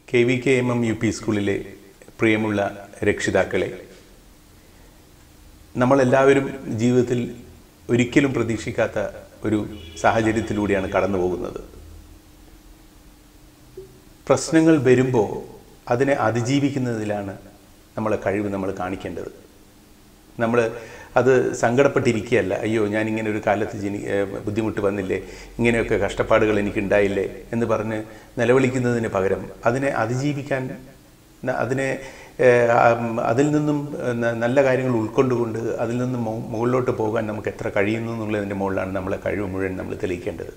K V K M M U P സ്കൂളിലെ പ്രിയമുള്ള രക്ഷിതാക്കളെ നമ്മളെല്ലാവരും ജീവിതത്തിൽ ഒരിക്കലും പ്രതീക്ഷിക്കാത്ത ഒരു സാഹചര്യത്തിലൂടെയാണ് കടന്നു പോകുന്നത് പ്രശ്നങ്ങൾ വരുമ്പോൾ അതിനെ അതിജീവിക്കുന്നതിലാണ് നമ്മളെ കഴിവ് നമ്മൾ കാണിക്കേണ്ടത് നമ്മൾ അത് സങ്കടപ്പെട്ടിരിക്കുകയല്ല അയ്യോ ഞാൻ ഇങ്ങനെ ഒരു കാലത്ത് ജനി ഏഹ് ബുദ്ധിമുട്ട് വന്നില്ലേ ഇങ്ങനെയൊക്കെ കഷ്ടപ്പാടുകൾ എനിക്കുണ്ടായില്ലേ എന്ന് പറഞ്ഞ് നിലവിളിക്കുന്നതിന് പകരം അതിനെ അതിജീവിക്കാൻ ന- അതിനെ ഏഹ്, ആം, അതിൽ നിന്നും ഏഹ്, ന- നല്ല കാര്യങ്ങൾ ഉൾക്കൊണ്ടുകൊണ്ട് അതിൽ നിന്നും മു- മുകളിലോട്ട് പോകാൻ നമുക്ക് എത്ര കഴിയുന്നു എന്നുള്ളതിൻ്റെ മുകളിലാണ് നമ്മളെ കഴിവ് മുഴുവൻ നമ്മൾ തെളിയിക്കേണ്ടത്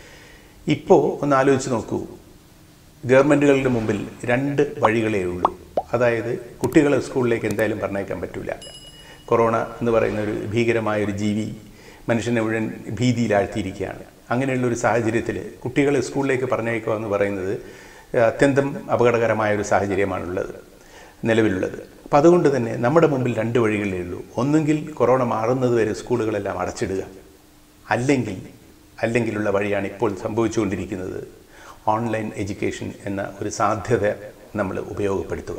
ഇപ്പോൾ ഒന്ന് ആലോചിച്ച് നോക്കൂ ഗവൺമെൻറ്റുകളുടെ മുമ്പിൽ രണ്ട് വഴികളേ ഉള്ളൂ അതായത് കുട്ടികളെ സ്കൂളിലേക്ക് എന്തായാലും പറഞ്ഞയക്കാൻ പറ്റില്ല കൊറോണ എന്ന് പറയുന്ന ഒരു ഭീകരമായ ഒരു ജീവി മനുഷ്യനെ മുഴുവൻ ഭീതിയിലാഴ്ത്തിയിരിക്കുകയാണ് അങ്ങനെയുള്ള ഒരു സാഹചര്യത്തിൽ കുട്ടികളെ സ്കൂളിലേക്ക് പറഞ്ഞയക്കുക എന്ന് പറയുന്നത് അത്യന്തം അപകടകരമായ ഒരു സാഹചര്യമാണുള്ളത് നിലവിലുള്ളത് അപ്പം അതുകൊണ്ട് തന്നെ നമ്മുടെ മുമ്പിൽ രണ്ട് വഴികളേ ഉള്ളൂ ഒന്നുകിൽ കൊറോണ മാറുന്നത് വരെ സ്കൂളുകളെല്ലാം അടച്ചിടുക അല്ലെങ്കിൽ അല്ലെങ്കിലുള്ള വഴിയാണ് ഇപ്പോൾ സംഭവിച്ചുകൊണ്ടിരിക്കുന്നത് ഓൺലൈൻ എഡ്യൂക്കേഷൻ എന്ന ഒരു സാധ്യത നമ്മൾ ഉപയോഗപ്പെടുത്തുക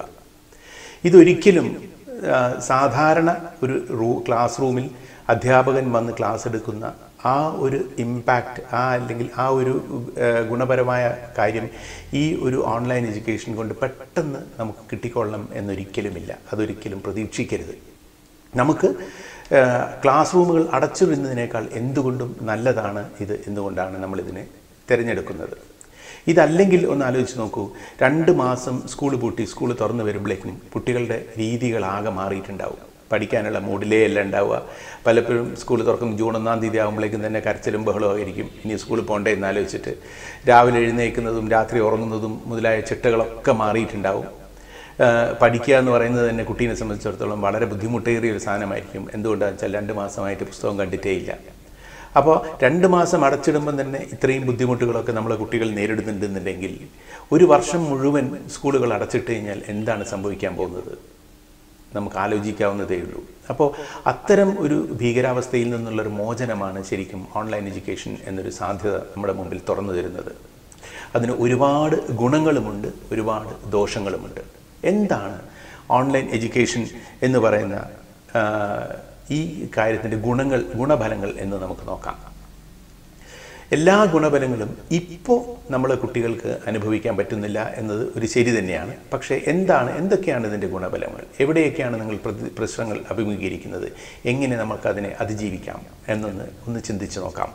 ഇതൊരിക്കലും ആ, സാധാരണ ഒരു റൂ ക്ലാസ് റൂമിൽ അധ്യാപകൻ വന്ന് ക്ലാസ് എടുക്കുന്ന ആ ഒരു ഇമ്പാക്റ്റ് ആ അല്ലെങ്കിൽ ആ ഒരു ആ, ഗുണപരമായ കാര്യം ഈ ഒരു ഓൺലൈൻ എഡ്യൂക്കേഷൻ കൊണ്ട് പെട്ടെന്ന് നമുക്ക് കിട്ടിക്കൊള്ളണം എന്നൊരിക്കലുമില്ല അതൊരിക്കലും പ്രതീക്ഷിക്കരുത് നമുക്ക് ആ, ക്ലാസ് റൂമുകൾ അടച്ചിടുന്നതിനേക്കാൾ എന്തുകൊണ്ടും നല്ലതാണ് ഇത് എന്തുകൊണ്ടാണ് നമ്മളിതിനെ തിരഞ്ഞെടുക്കുന്നത് ഇതല്ലെങ്കിൽ ഒന്ന് ആലോചിച്ച് നോക്കൂ രണ്ട് മാസം സ്കൂൾ പൂട്ടി സ്കൂൾ തുറന്നു വരുമ്പോഴേക്കും കുട്ടികളുടെ രീതികളാകെ മാറിയിട്ടുണ്ടാവും പഠിക്കാനുള്ള മൂഡിലേ അല്ല ഉണ്ടാവുക പലപ്പോഴും സ്കൂൾ തുറക്കും ജൂൺ ഒന്നാം തീയതി ആകുമ്പോഴേക്കും തന്നെ കരച്ചിലും ബഹളവും ആയിരിക്കും ഇനി സ്കൂളിൽ പോകണ്ടേ എന്ന് ആലോചിച്ചിട്ട് രാവിലെ എഴുന്നേൽക്കുന്നതും രാത്രി ഉറങ്ങുന്നതും മുതലായ ചിട്ടകളൊക്കെ മാറിയിട്ടുണ്ടാവും ആ, പഠിക്കുക എന്ന് പറയുന്നത് തന്നെ കുട്ടീനെ സംബന്ധിച്ചിടത്തോളം വളരെ ബുദ്ധിമുട്ടേറിയ ഒരു സാധനമായിരിക്കും എന്തുകൊണ്ടാണെന്ന് വെച്ചാൽ രണ്ട് മാസമായിട്ട് പുസ്തകം കണ്ടിട്ടേ ഇല്ല അപ്പോൾ രണ്ട് മാസം അടച്ചിടുമ്പം തന്നെ ഇത്രയും ബുദ്ധിമുട്ടുകളൊക്കെ നമ്മളെ കുട്ടികൾ നേരിടുന്നുണ്ടെന്നുണ്ടെങ്കിൽ ഒരു വർഷം മുഴുവൻ സ്കൂളുകൾ അടച്ചിട്ട് കഴിഞ്ഞാൽ എന്താണ് സംഭവിക്കാൻ പോകുന്നത് നമുക്ക് ആലോചിക്കാവുന്നതേ ഉള്ളൂ അപ്പോൾ അത്തരം ഒരു ഭീകരാവസ്ഥയിൽ നിന്നുള്ളൊരു മോചനമാണ് ശരിക്കും ഓൺലൈൻ എഡ്യൂക്കേഷൻ എന്നൊരു സാധ്യത നമ്മുടെ മുമ്പിൽ തുറന്നു തരുന്നത് അതിന് ഒരുപാട് ഗുണങ്ങളുമുണ്ട് ഒരുപാട് ദോഷങ്ങളുമുണ്ട് എന്താണ് ഓൺലൈൻ എഡ്യൂക്കേഷൻ എന്ന് പറയുന്ന ആ, ഈ കാര്യത്തിൻ്റെ ഗുണങ്ങൾ ഗുണഫലങ്ങൾ എന്ന് നമുക്ക് നോക്കാം എല്ലാ ഗുണഫലങ്ങളും ഇപ്പോൾ നമ്മളെ കുട്ടികൾക്ക് അനുഭവിക്കാൻ പറ്റുന്നില്ല എന്നത് ഒരു ശരി തന്നെയാണ് പക്ഷേ എന്താണ് എന്തൊക്കെയാണ് ഇതിൻ്റെ ഗുണഫലങ്ങൾ എവിടെയൊക്കെയാണ് നിങ്ങൾ പ്രതി പ്രശ്നങ്ങൾ അഭിമുഖീകരിക്കുന്നത് എങ്ങനെ നമുക്കതിനെ അതിജീവിക്കാം എന്നൊന്ന് ഒന്ന് ചിന്തിച്ച് നോക്കാം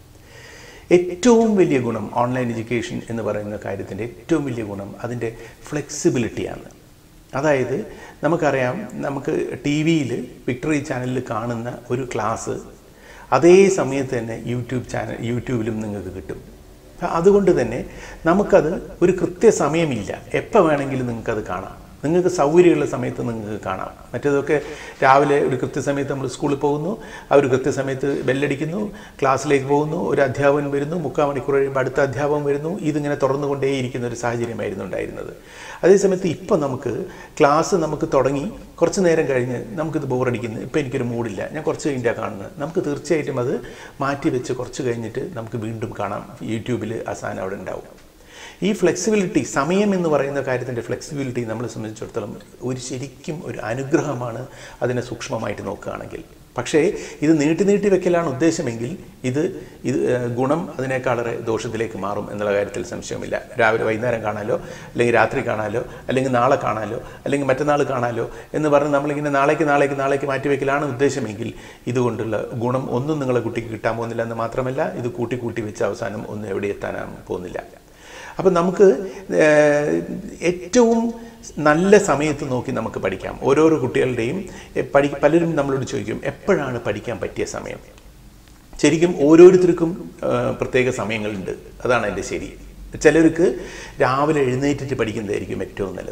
ഏറ്റവും വലിയ ഗുണം ഓൺലൈൻ എഡ്യൂക്കേഷൻ എന്ന് പറയുന്ന കാര്യത്തിൻ്റെ ഏറ്റവും വലിയ ഗുണം അതിൻ്റെ ഫ്ലെക്സിബിലിറ്റിയാണ് അതായത് നമുക്കറിയാം നമുക്ക് ടി വിയിൽ വിക്ടറി ചാനലിൽ കാണുന്ന ഒരു ക്ലാസ് അതേ സമയത്ത് തന്നെ യൂട്യൂബ് ചാനൽ യൂട്യൂബിലും നിങ്ങൾക്ക് കിട്ടും അപ്പം അതുകൊണ്ട് തന്നെ നമുക്കത് ഒരു കൃത്യസമയമില്ല എപ്പോൾ വേണമെങ്കിലും നിങ്ങൾക്കത് കാണാം നിങ്ങൾക്ക് സൗകര്യമുള്ള സമയത്ത് നിങ്ങൾക്ക് കാണാം മറ്റേതൊക്കെ രാവിലെ ഒരു കൃത്യസമയത്ത് നമ്മൾ സ്കൂളിൽ പോകുന്നു ആ ഒരു കൃത്യസമയത്ത് ബെല്ലടിക്കുന്നു ക്ലാസ്സിലേക്ക് പോകുന്നു ഒരു അധ്യാപകൻ വരുന്നു മുക്കാൽ മണിക്കൂർ കഴിയുമ്പോൾ അടുത്ത അധ്യാപകൻ വരുന്നു ഇതിങ്ങനെ തുറന്നുകൊണ്ടേയിരിക്കുന്ന ഒരു സാഹചര്യമായിരുന്നു ഉണ്ടായിരുന്നത് അതേസമയത്ത് ഇപ്പം നമുക്ക് ക്ലാസ് നമുക്ക് തുടങ്ങി കുറച്ച് നേരം കഴിഞ്ഞ് നമുക്കിത് ബോറടിക്കുന്നു ഇപ്പം എനിക്കൊരു മൂഡില്ല ഞാൻ കുറച്ച് കഴിഞ്ഞാൽ കാണുന്നത് നമുക്ക് തീർച്ചയായിട്ടും അത് മാറ്റി വെച്ച് കുറച്ച് കഴിഞ്ഞിട്ട് നമുക്ക് വീണ്ടും കാണാം യൂട്യൂബിൽ ആ സാധനം അവിടെ ഉണ്ടാവും ഈ ഫ്ലെക്സിബിലിറ്റി സമയം എന്ന് പറയുന്ന കാര്യത്തിൻ്റെ ഫ്ലെക്സിബിലിറ്റി നമ്മളെ സംബന്ധിച്ചിടത്തോളം ഒരു ശരിക്കും ഒരു അനുഗ്രഹമാണ് അതിനെ സൂക്ഷ്മമായിട്ട് നോക്കുകയാണെങ്കിൽ പക്ഷേ ഇത് നീട്ടി നീട്ടി വെക്കലാണ് ഉദ്ദേശമെങ്കിൽ ഇത് ഇത് ഏഹ്, ഗുണം അതിനേക്കാളേറെ ദോഷത്തിലേക്ക് മാറും എന്നുള്ള കാര്യത്തിൽ സംശയമില്ല രാവിലെ വൈകുന്നേരം കാണാലോ അല്ലെങ്കിൽ രാത്രി കാണാലോ അല്ലെങ്കിൽ നാളെ കാണാലോ അല്ലെങ്കിൽ മറ്റന്നാൾ കാണാലോ എന്ന് പറഞ്ഞ് നമ്മളിങ്ങനെ നാളേക്ക് നാളേക്ക് നാളേക്ക് മാറ്റി വെക്കലാണ് ഉദ്ദേശമെങ്കിൽ ഇതുകൊണ്ടുള്ള ഗുണം ഒന്നും നിങ്ങളെ കുട്ടിക്ക് കിട്ടാൻ പോകുന്നില്ല എന്ന് മാത്രമല്ല ഇത് കൂട്ടി കൂട്ടി വെച്ച് അവസാനം ഒന്നും എവിടെ എത്താനാണ് പോകുന്നില്ല അപ്പം നമുക്ക് ഏഹ്, ഏറ്റവും നല്ല സമയത്ത് നോക്കി നമുക്ക് പഠിക്കാം ഓരോരോ കുട്ടികളുടെയും എ, പഠി പലരും നമ്മളോട് ചോദിക്കും എപ്പോഴാണ് പഠിക്കാൻ പറ്റിയ സമയം ശരിക്കും ഓരോരുത്തർക്കും ഏഹ്, പ്രത്യേക സമയങ്ങളുണ്ട് അതാണ് എൻ്റെ ശരി ചിലർക്ക് രാവിലെ എഴുന്നേറ്റിട്ട് പഠിക്കുന്നതായിരിക്കും ഏറ്റവും നല്ലത്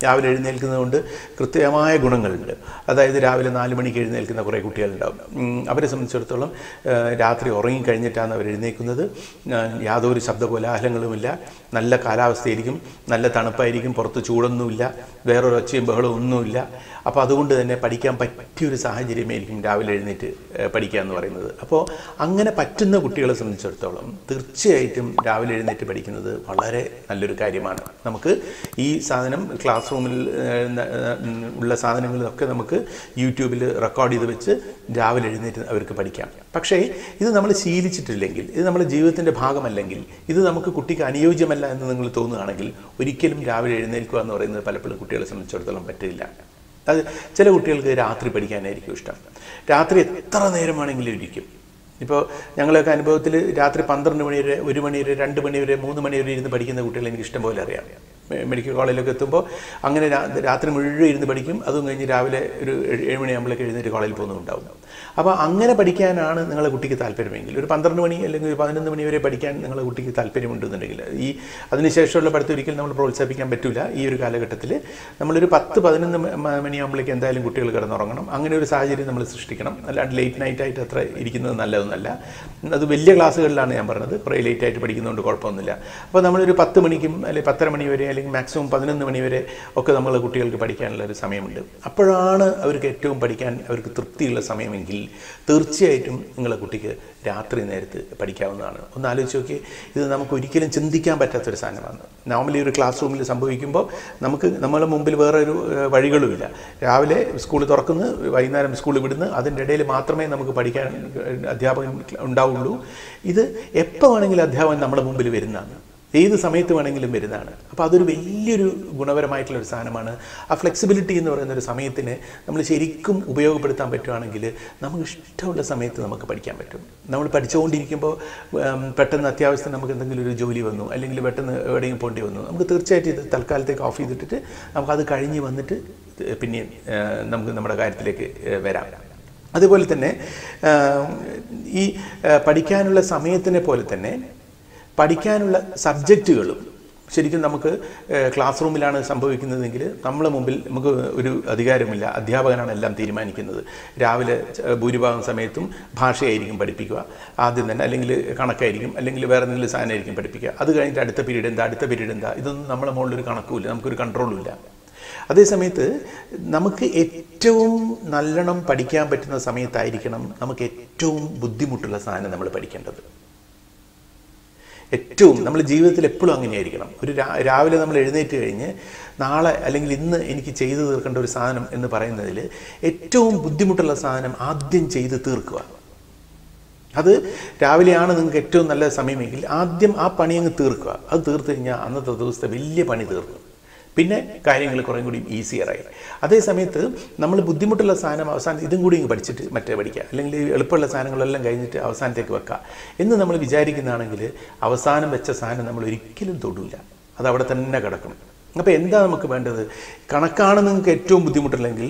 രാവിലെ എഴുന്നേൽക്കുന്നത് കൊണ്ട് കൃത്യമായ ഗുണങ്ങളുണ്ട് അതായത് രാവിലെ നാല് മണിക്ക് എഴുന്നേൽക്കുന്ന കുറേ കുട്ടികളുണ്ടാവും ഉം, അവരെ സംബന്ധിച്ചിടത്തോളം ആ, രാത്രി ഉറങ്ങിക്കഴിഞ്ഞിട്ടാണ് അവർ എഴുന്നേൽക്കുന്നത് ആ, യാതൊരു ശബ്ദ കോലാഹലങ്ങളുമില്ല നല്ല കാലാവസ്ഥയായിരിക്കും നല്ല തണുപ്പായിരിക്കും പുറത്ത് ചൂടൊന്നുമില്ല വേറൊരു ഒച്ചയും ബഹളവും ഒന്നുമില്ല അപ്പോൾ അതുകൊണ്ട് തന്നെ പഠിക്കാൻ പറ്റിയൊരു സാഹചര്യമായിരിക്കും രാവിലെ എഴുന്നേറ്റ് ഏഹ്, പഠിക്കുക എന്ന് പറയുന്നത് അപ്പോൾ അങ്ങനെ പറ്റുന്ന കുട്ടികളെ സംബന്ധിച്ചിടത്തോളം തീർച്ചയായിട്ടും രാവിലെ എഴുന്നേറ്റ് പഠിക്കുന്നത് വളരെ നല്ലൊരു കാര്യമാണ് നമുക്ക് ഈ സാധനം ക്ലാസ് റൂമിൽ ഏഹ്, ന- ഏഹ്, ഉള്ള സാധനങ്ങളൊക്കെ നമുക്ക് യൂട്യൂബിൽ റെക്കോർഡ് ചെയ്ത് വെച്ച് രാവിലെ എഴുന്നേറ്റ് അവർക്ക് പഠിക്കാം പക്ഷേ ഇത് നമ്മൾ ശീലിച്ചിട്ടില്ലെങ്കിൽ ഇത് നമ്മുടെ ജീവിതത്തിൻ്റെ ഭാഗമല്ലെങ്കിൽ ഇത് നമുക്ക് കുട്ടിക്ക് അനുയോജ്യമല്ല എന്ന് നിങ്ങൾ തോന്നുകയാണെങ്കിൽ ഒരിക്കലും രാവിലെ എഴുന്നേൽക്കുക എന്ന് പറയുന്നത് പലപ്പോഴും കുട്ടികളെ സംബന്ധിച്ചിടത്തോളം പറ്റില്ല അത് ചില കുട്ടികൾക്ക് രാത്രി പഠിക്കാനായിരിക്കും ഇഷ്ടം രാത്രി എത്ര നേരം വേണമെങ്കിലും ഇരിക്കും ഇപ്പോൾ ഞങ്ങളൊക്കെ അനുഭവത്തിൽ രാത്രി പന്ത്രണ്ട് മണി വരെ ഒരു മണി വരെ രണ്ട് മണി വരെ മൂന്ന് മണി വരെ ഇരുന്ന് പഠിക്കുന്ന കുട്ടികളെ എനിക്ക് ഇഷ്ടം പോലെ അറിയാം മെ- മെഡിക്കൽ കോളേജിലൊക്കെ എത്തുമ്പോൾ അങ്ങനെ രാ- രാത്രി മുഴുവൻ ഇരുന്ന് പഠിക്കും അതും കഴിഞ്ഞ് രാവിലെ ഒരു ഏഴ് ഏഴ് മണിയാകുമ്പോഴേക്ക് എഴുന്നേറ്റ് കോളേജിൽ പോകുന്നുണ്ടാവും അപ്പോൾ അങ്ങനെ പഠിക്കാനാണ് നിങ്ങളുടെ കുട്ടിക്ക് താല്പര്യമെങ്കിൽ ഒരു പന്ത്രണ്ട് മണി അല്ലെങ്കിൽ ഒരു പതിനൊന്ന് മണി വരെ പഠിക്കാൻ നിങ്ങളുടെ കുട്ടിക്ക് താല്പര്യമുണ്ടെന്നുണ്ടെങ്കിൽ ഈ അതിനുശേഷമുള്ള പഠിത്തം ഒരിക്കലും നമ്മൾ പ്രോത്സാഹിപ്പിക്കാൻ പറ്റില്ല ഈ ഒരു കാലഘട്ടത്തിൽ നമ്മളൊരു പത്ത് പതിനൊന്ന് മ- മ- മണിയാകുമ്പോഴേക്ക് എന്തായാലും കുട്ടികൾ കിടന്നുറങ്ങണം അങ്ങനെ ഒരു സാഹചര്യം നമ്മൾ സൃഷ്ടിക്കണം അല്ലാണ്ട് ലേറ്റ് നൈറ്റ് ആയിട്ട് അത്ര ഇരിക്കുന്നത് നല്ലതൊന്നല്ല അത് വലിയ ക്ലാസ്സുകളിലാണ് ഞാൻ പറഞ്ഞത് കുറേ ലേറ്റ് ആയിട്ട് പഠിക്കുന്നതുകൊണ്ട് കുഴപ്പമൊന്നുമില്ല അപ്പോൾ നമ്മളൊരു പത്ത് മണിക്കും അല്ലെങ്കിൽ പത്തര മണി വരെ അല്ലെങ്കിൽ മാക്സിമം പതിനൊന്ന് മണി വരെ ഒക്കെ നമ്മൾ കുട്ടികൾക്ക് പഠിക്കാനുള്ള ഒരു സമയമുണ്ട് അപ്പോഴാണ് അവർക്ക് ഏറ്റവും പഠിക്കാൻ അവർക്ക് തൃപ്തിയുള്ള സമയമെങ്കിൽ തീർച്ചയായിട്ടും നിങ്ങളെ കുട്ടിക്ക് രാത്രി നേരത്ത് പഠിക്കാവുന്നതാണ് ഒന്ന് ആലോചിച്ച് നോക്കി ഇത് നമുക്ക് ഒരിക്കലും ചിന്തിക്കാൻ പറ്റാത്തൊരു സാധനമാണ് നോർമലി ഒരു ക്ലാസ് റൂമിൽ സംഭവിക്കുമ്പോൾ നമുക്ക് നമ്മളെ മുമ്പിൽ വേറെ ഒരു ഏഹ്, വഴികളുമില്ല രാവിലെ സ്കൂൾ തുറക്കുന്നു വൈകുന്നേരം സ്കൂളിൽ വിടുന്നു അതിൻ്റെ ഇടയിൽ മാത്രമേ നമുക്ക് പഠിക്കാൻ ഏഹ്, അധ്യാപകൻ ഉണ്ടാവുള്ളൂ ഇത് എപ്പോൾ വേണമെങ്കിലും അധ്യാപകൻ നമ്മുടെ മുമ്പിൽ വരുന്നതാണ് ഏത് സമയത്ത് വേണമെങ്കിലും വരുന്നതാണ് അപ്പോൾ അതൊരു വലിയൊരു ഗുണപരമായിട്ടുള്ള ഒരു സാധനമാണ് ആ ഫ്ലെക്സിബിലിറ്റി എന്ന് പറയുന്ന ഒരു സമയത്തിന് നമ്മൾ ശരിക്കും ഉപയോഗപ്പെടുത്താൻ പറ്റുവാണെങ്കിൽ നമുക്ക് ഇഷ്ടമുള്ള സമയത്ത് നമുക്ക് പഠിക്കാൻ പറ്റും നമ്മൾ പഠിച്ചുകൊണ്ടിരിക്കുമ്പോൾ ഉം, പെട്ടെന്ന് അത്യാവശ്യം നമുക്ക് എന്തെങ്കിലും ഒരു ജോലി വന്നു അല്ലെങ്കിൽ പെട്ടെന്ന് എവിടെയെങ്കിലും പോകേണ്ടി വന്നു നമുക്ക് തീർച്ചയായിട്ടും ഇത് തൽക്കാലത്തേക്ക് ഓഫ് ചെയ്തിട്ടിട്ട് നമുക്കത് കഴിഞ്ഞ് വന്നിട്ട് പിന്നെ ഏഹ്, നമുക്ക് നമ്മുടെ കാര്യത്തിലേക്ക് ഏഹ്, വരാം അതുപോലെ തന്നെ ആഹ്, ഈ ആഹ്, പഠിക്കാനുള്ള സമയത്തിനെ പോലെ തന്നെ പഠിക്കാനുള്ള സബ്ജക്റ്റുകളും ശരിക്കും നമുക്ക് ഏഹ്, ക്ലാസ് റൂമിലാണ് സംഭവിക്കുന്നതെങ്കിൽ നമ്മളെ മുമ്പിൽ നമുക്ക് ഒരു അധികാരമില്ല അധ്യാപകനാണ് എല്ലാം തീരുമാനിക്കുന്നത് രാവിലെ ച- ഭൂരിഭാഗം സമയത്തും ഭാഷയായിരിക്കും പഠിപ്പിക്കുക ആദ്യം തന്നെ അല്ലെങ്കിൽ കണക്കായിരിക്കും അല്ലെങ്കിൽ വേറെ എന്തെങ്കിലും സാധനമായിരിക്കും പഠിപ്പിക്കുക അത് കഴിഞ്ഞിട്ട് അടുത്ത പീരീഡ് എന്താ അടുത്ത പീരീഡ് എന്താ ഇതൊന്നും നമ്മളെ മുകളിലൊരു കണക്കുമില്ല നമുക്കൊരു കൺട്രോളും ഇല്ല അതേസമയത്ത് നമുക്ക് ഏറ്റവും നല്ലോണം പഠിക്കാൻ പറ്റുന്ന സമയത്തായിരിക്കണം നമുക്ക് ഏറ്റവും ബുദ്ധിമുട്ടുള്ള സാധനം നമ്മൾ പഠിക്കേണ്ടത് ഏറ്റവും നമ്മൾ ജീവിതത്തിൽ എപ്പോഴും അങ്ങനെയായിരിക്കണം ഒരു രാ- രാവിലെ നമ്മൾ എഴുന്നേറ്റ് കഴിഞ്ഞ് നാളെ അല്ലെങ്കിൽ ഇന്ന് എനിക്ക് ചെയ്തു തീർക്കേണ്ട ഒരു സാധനം എന്ന് പറയുന്നതിൽ ഏറ്റവും ബുദ്ധിമുട്ടുള്ള സാധനം ആദ്യം ചെയ്ത് തീർക്കുക അത് രാവിലെയാണ് നിങ്ങൾക്ക് ഏറ്റവും നല്ല സമയമെങ്കിൽ ആദ്യം ആ പണി അങ്ങ് തീർക്കുക അത് തീർത്ത് കഴിഞ്ഞാൽ അന്നത്തെ ദിവസത്തെ വലിയ പണി തീർന്നു പിന്നെ കാര്യങ്ങൾ കുറേ കൂടി ഈസിയറായി അതേ സമയത്ത് നമ്മൾ ബുദ്ധിമുട്ടുള്ള സാധനം അവസാനം ഇതും കൂടി ഇങ്ങ് പഠിച്ചിട്ട് മറ്റേ പഠിക്കുക അല്ലെങ്കിൽ ഈ എളുപ്പമുള്ള സാധനങ്ങളെല്ലാം കഴിഞ്ഞിട്ട് അവസാനത്തേക്ക് വെക്കുക എന്ന് നമ്മൾ വിചാരിക്കുന്നതാണെങ്കിൽ അവസാനം വെച്ച സാധനം നമ്മൾ ഒരിക്കലും തൊടില്ല അത് അവിടെ തന്നെ കിടക്കും അപ്പോൾ എന്താ നമുക്ക് വേണ്ടത് കണക്കാണ് നിങ്ങൾക്ക് ഏറ്റവും ബുദ്ധിമുട്ടില്ലെങ്കിൽ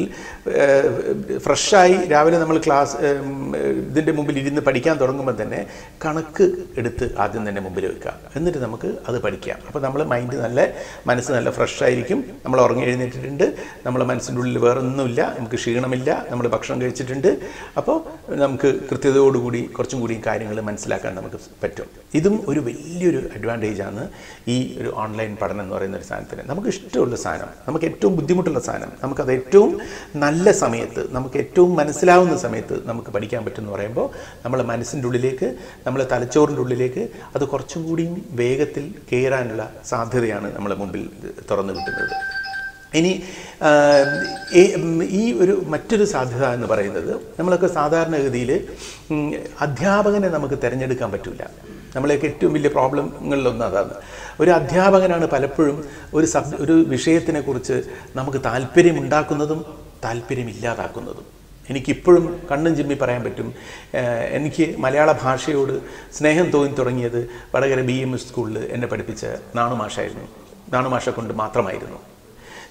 ഫ്രഷായി രാവിലെ നമ്മൾ ക്ലാസ് ഇതിൻ്റെ മുമ്പിൽ ഇരുന്ന് പഠിക്കാൻ തുടങ്ങുമ്പോൾ തന്നെ കണക്ക് എടുത്ത് ആദ്യം തന്നെ മുമ്പിൽ വെക്കുക എന്നിട്ട് നമുക്ക് അത് പഠിക്കാം അപ്പോൾ നമ്മൾ മൈൻഡ് നല്ല മനസ്സ് നല്ല ഫ്രഷായിരിക്കും നമ്മൾ ഉറങ്ങി എഴുന്നേറ്റിട്ടുണ്ട് നമ്മളെ മനസ്സിൻ്റെ ഉള്ളിൽ വേറെ ഒന്നുമില്ല നമുക്ക് ക്ഷീണമില്ല നമ്മൾ ഭക്ഷണം കഴിച്ചിട്ടുണ്ട് അപ്പോൾ നമുക്ക് കൃത്യതയോടുകൂടി കുറച്ചും കൂടി കാര്യങ്ങൾ മനസ്സിലാക്കാൻ നമുക്ക് പറ്റും ഇതും ഒരു വലിയൊരു അഡ്വാൻറ്റേജാണ് ഈ ഒരു ഓൺലൈൻ പഠനം എന്ന് പറയുന്ന ഒരു സാധനത്തിന് നമുക്ക് ഇഷ്ടമുള്ള സാധനം നമുക്ക് ഏറ്റവും ബുദ്ധിമുട്ടുള്ള സാധനം നമുക്കത് ഏറ്റവും നല്ല സമയത്ത് നമുക്ക് ഏറ്റവും മനസ്സിലാവുന്ന സമയത്ത് നമുക്ക് പഠിക്കാൻ പറ്റും എന്ന് പറയുമ്പോൾ നമ്മളെ മനസ്സിൻ്റെ ഉള്ളിലേക്ക് നമ്മളെ തലച്ചോറിൻ്റെ ഉള്ളിലേക്ക് അത് കുറച്ചും കൂടിയും വേഗത്തിൽ കയറാനുള്ള സാധ്യതയാണ് നമ്മളെ മുമ്പിൽ തുറന്നു കിട്ടുന്നത് ഇനി ആ, ഈ- ഉം, ഈ ഒരു മറ്റൊരു സാധ്യത എന്ന് പറയുന്നത് നമ്മളൊക്കെ സാധാരണഗതിയിൽ ഉം, അധ്യാപകനെ നമുക്ക് തിരഞ്ഞെടുക്കാൻ പറ്റില്ല നമ്മളെയൊക്കെ ഏറ്റവും വലിയ പ്രോബ്ലങ്ങളിലൊന്നും അതാണ് ഒരു അധ്യാപകനാണ് പലപ്പോഴും ഒരു സബ് ഒരു വിഷയത്തിനെക്കുറിച്ച് നമുക്ക് താല്പര്യമുണ്ടാക്കുന്നതും താല്പര്യമില്ലാതാക്കുന്നതും എനിക്കിപ്പോഴും കണ്ണും ചിമ്മി പറയാൻ പറ്റും ഏഹ് എനിക്ക് മലയാള ഭാഷയോട് സ്നേഹം തോന്നി തുടങ്ങിയത് വടകര ബി എം എസ് സ്കൂളിൽ എന്നെ പഠിപ്പിച്ച നാണുമാഷായിരുന്നു നാണുമാഷ കൊണ്ട് മാത്രമായിരുന്നു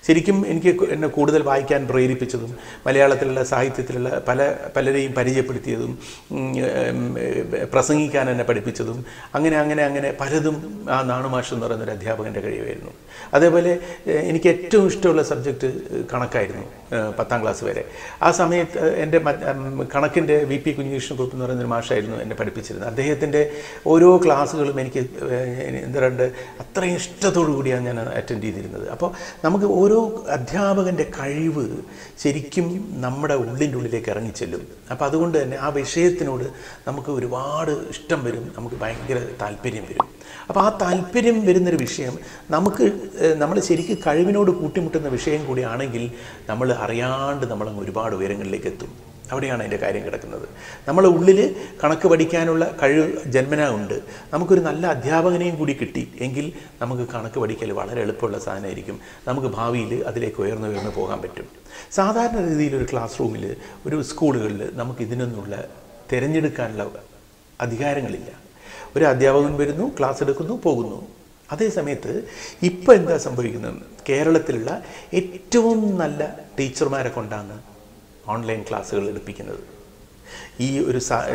ശരിക്കും എനിക്ക് എന്നെ കൂടുതൽ വായിക്കാൻ പ്രേരിപ്പിച്ചതും മലയാളത്തിലുള്ള സാഹിത്യത്തിലുള്ള പല പലരെയും പരിചയപ്പെടുത്തിയതും ഉം, ഉം, പ്രസംഗിക്കാൻ എന്നെ പഠിപ്പിച്ചതും അങ്ങനെ അങ്ങനെ അങ്ങനെ പലതും ആ നാണുമാഷ് എന്ന് പറയുന്ന ഒരു അധ്യാപകൻ്റെ കഴിവായിരുന്നു അതേപോലെ ഏഹ്, എനിക്ക് ഏറ്റവും ഇഷ്ടമുള്ള സബ്ജക്റ്റ് കണക്കായിരുന്നു ഏഹ്, പത്താം ക്ലാസ് വരെ ആ സമയത്ത് ഏഹ്, എൻ്റെ മറ്റ്- ഉം, കണക്കിൻ്റെ വി പി കുഞ്ഞികൃഷ്ണക്കുറുപ്പ് എന്ന് പറയുന്ന ഒരു മാഷായിരുന്നു എന്നെ പഠിപ്പിച്ചിരുന്നത് അദ്ദേഹത്തിൻ്റെ ഓരോ ക്ലാസ്സുകളും എനിക്ക് ഏഹ്, എന്താ പറയുക അത്രയും ഇഷ്ടത്തോടു കൂടിയാണ് ഞാൻ അറ്റൻഡ് ചെയ്തിരുന്നത് അപ്പോൾ നമുക്ക് ഓരോ അധ്യാപകൻ്റെ കഴിവ് ശരിക്കും നമ്മുടെ ഉള്ളിൻ്റെ ഉള്ളിലേക്ക് ഇറങ്ങിച്ചെല്ലും അപ്പോൾ അതുകൊണ്ട് തന്നെ ആ വിഷയത്തിനോട് നമുക്ക് ഒരുപാട് ഇഷ്ടം വരും നമുക്ക് ഭയങ്കര താല്പര്യം വരും അപ്പോൾ ആ താല്പര്യം വരുന്നൊരു വിഷയം നമുക്ക് നമ്മൾ ശരിക്കും കഴിവിനോട് കൂട്ടിമുട്ടുന്ന വിഷയം കൂടിയാണെങ്കിൽ നമ്മൾ അറിയാണ്ട് നമ്മൾ ഒരുപാട് ഉയരങ്ങളിലേക്ക് എത്തും അവിടെയാണ് അതിൻ്റെ കാര്യം കിടക്കുന്നത് നമ്മളെ ഉള്ളിൽ കണക്ക് പഠിക്കാനുള്ള കഴിവ് ജന്മനാ ഉണ്ട് നമുക്കൊരു നല്ല അധ്യാപകനെയും കൂടി കിട്ടി എങ്കിൽ നമുക്ക് കണക്ക് പഠിക്കൽ വളരെ എളുപ്പമുള്ള സാധനമായിരിക്കും നമുക്ക് ഭാവിയിൽ അതിലേക്ക് ഉയർന്നു ഉയർന്നു പോകാൻ പറ്റും സാധാരണ രീതിയിൽ ഒരു ക്ലാസ് റൂമിൽ ഒരു സ്കൂളുകളിൽ നമുക്ക് ഇതിനൊന്നുള്ള തിരഞ്ഞെടുക്കാനുള്ള അധികാരങ്ങളില്ല ഒരു അധ്യാപകൻ വരുന്നു ക്ലാസ് എടുക്കുന്നു പോകുന്നു അതേ സമയത്ത് ഇപ്പം എന്താ സംഭവിക്കുന്നത് കേരളത്തിലുള്ള ഏറ്റവും നല്ല ടീച്ചർമാരെ കൊണ്ടാണ് ഓൺലൈൻ ക്ലാസ്സുകൾ എടുപ്പിക്കുന്നത് ഈ ഒരു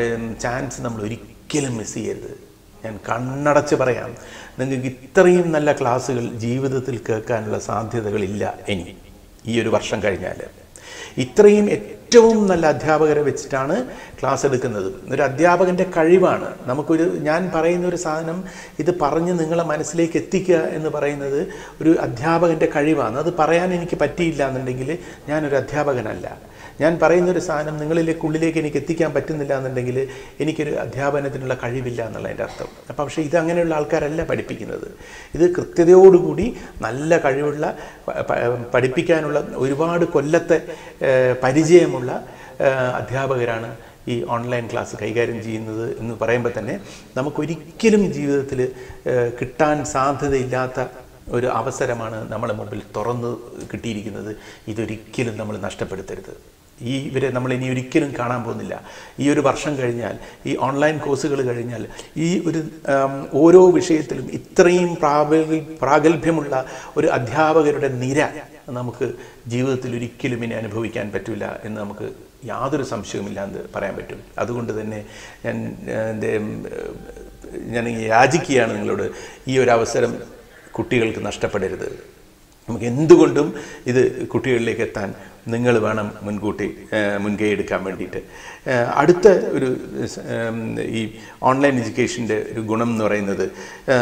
ചാൻസ് നമ്മൾ ഒരിക്കലും മിസ് ചെയ്യരുത് ഞാൻ കണ്ണടച്ച് പറയാം നിങ്ങൾക്ക് ഇത്രയും നല്ല ക്ലാസ്സുകൾ ജീവിതത്തിൽ കേൾക്കാനുള്ള സാധ്യതകളില്ല ഇനി ഈ ഒരു വർഷം കഴിഞ്ഞാൽ ഇത്രയും ഏറ്റവും നല്ല അധ്യാപകരെ വെച്ചിട്ടാണ് ക്ലാസ് എടുക്കുന്നത് ഒരു അധ്യാപകൻ്റെ കഴിവാണ് നമുക്കൊരു ഞാൻ പറയുന്ന ഒരു സാധനം ഇത് പറഞ്ഞ് നിങ്ങളെ മനസ്സിലേക്ക് എത്തിക്കുക എന്ന് പറയുന്നത് ഒരു അധ്യാപകൻ്റെ കഴിവാണ് അത് പറയാൻ എനിക്ക് പറ്റിയില്ല എന്നുണ്ടെങ്കിൽ ഞാനൊരു അധ്യാപകനല്ല ഞാൻ പറയുന്ന ഒരു സാധനം നിങ്ങളിലേക്ക് ഉള്ളിലേക്ക് എനിക്ക് എത്തിക്കാൻ പറ്റുന്നില്ല എന്നുണ്ടെങ്കിൽ എനിക്കൊരു അധ്യാപനത്തിനുള്ള കഴിവില്ല എന്നുള്ളതിൻ്റെ അർത്ഥം അപ്പം പക്ഷേ ഇത് അങ്ങനെയുള്ള ആൾക്കാരല്ല പഠിപ്പിക്കുന്നത് ഇത് കൃത്യതയോടുകൂടി നല്ല കഴിവുള്ള പ- പ- പഠിപ്പിക്കാനുള്ള ഒരുപാട് കൊല്ലത്തെ ഏഹ്, പരിചയമുള്ള ഏഹ്, അധ്യാപകരാണ് ഈ ഓൺലൈൻ ക്ലാസ് കൈകാര്യം ചെയ്യുന്നത് എന്ന് പറയുമ്പോൾ തന്നെ നമുക്കൊരിക്കലും ജീവിതത്തിൽ ഏഹ്, കിട്ടാൻ സാധ്യതയില്ലാത്ത ഒരു അവസരമാണ് നമ്മളെ മുമ്പിൽ തുറന്ന് കിട്ടിയിരിക്കുന്നത് ഇതൊരിക്കലും നമ്മൾ നഷ്ടപ്പെടുത്തരുത് ഈ ഇവരെ നമ്മൾ ഇനി ഒരിക്കലും കാണാൻ പോകുന്നില്ല ഈ ഒരു വർഷം കഴിഞ്ഞാൽ ഈ ഓൺലൈൻ കോഴ്സുകൾ കഴിഞ്ഞാൽ ഈ ഒരു ആം, ഓരോ വിഷയത്തിലും ഇത്രയും പ്രാബല്യ പ്രാഗൽഭ്യമുള്ള ഒരു അധ്യാപകരുടെ നിര നമുക്ക് ജീവിതത്തിൽ ഒരിക്കലും ഇനി അനുഭവിക്കാൻ പറ്റില്ല എന്ന് നമുക്ക് യാതൊരു സംശയവുമില്ലാന്ന് പറയാൻ പറ്റും അതുകൊണ്ട് തന്നെ ഞാൻ ആ, എൻ്റെ ഉം, ഞാൻ യാചിക്കുകയാണ് നിങ്ങളോട് ഈ ഒരു അവസരം കുട്ടികൾക്ക് നഷ്ടപ്പെടരുത് നമുക്ക് എന്തുകൊണ്ടും ഇത് കുട്ടികളിലേക്ക് എത്താൻ നിങ്ങൾ വേണം മുൻകൂട്ടി ആ, മുൻകൈ എടുക്കാൻ വേണ്ടിയിട്ട് ആ, അടുത്ത ഒരു സ്- ഉം, ഈ ഓൺലൈൻ എഡ്യൂക്കേഷൻ്റെ ഒരു ഗുണം എന്ന് പറയുന്നത് ആ,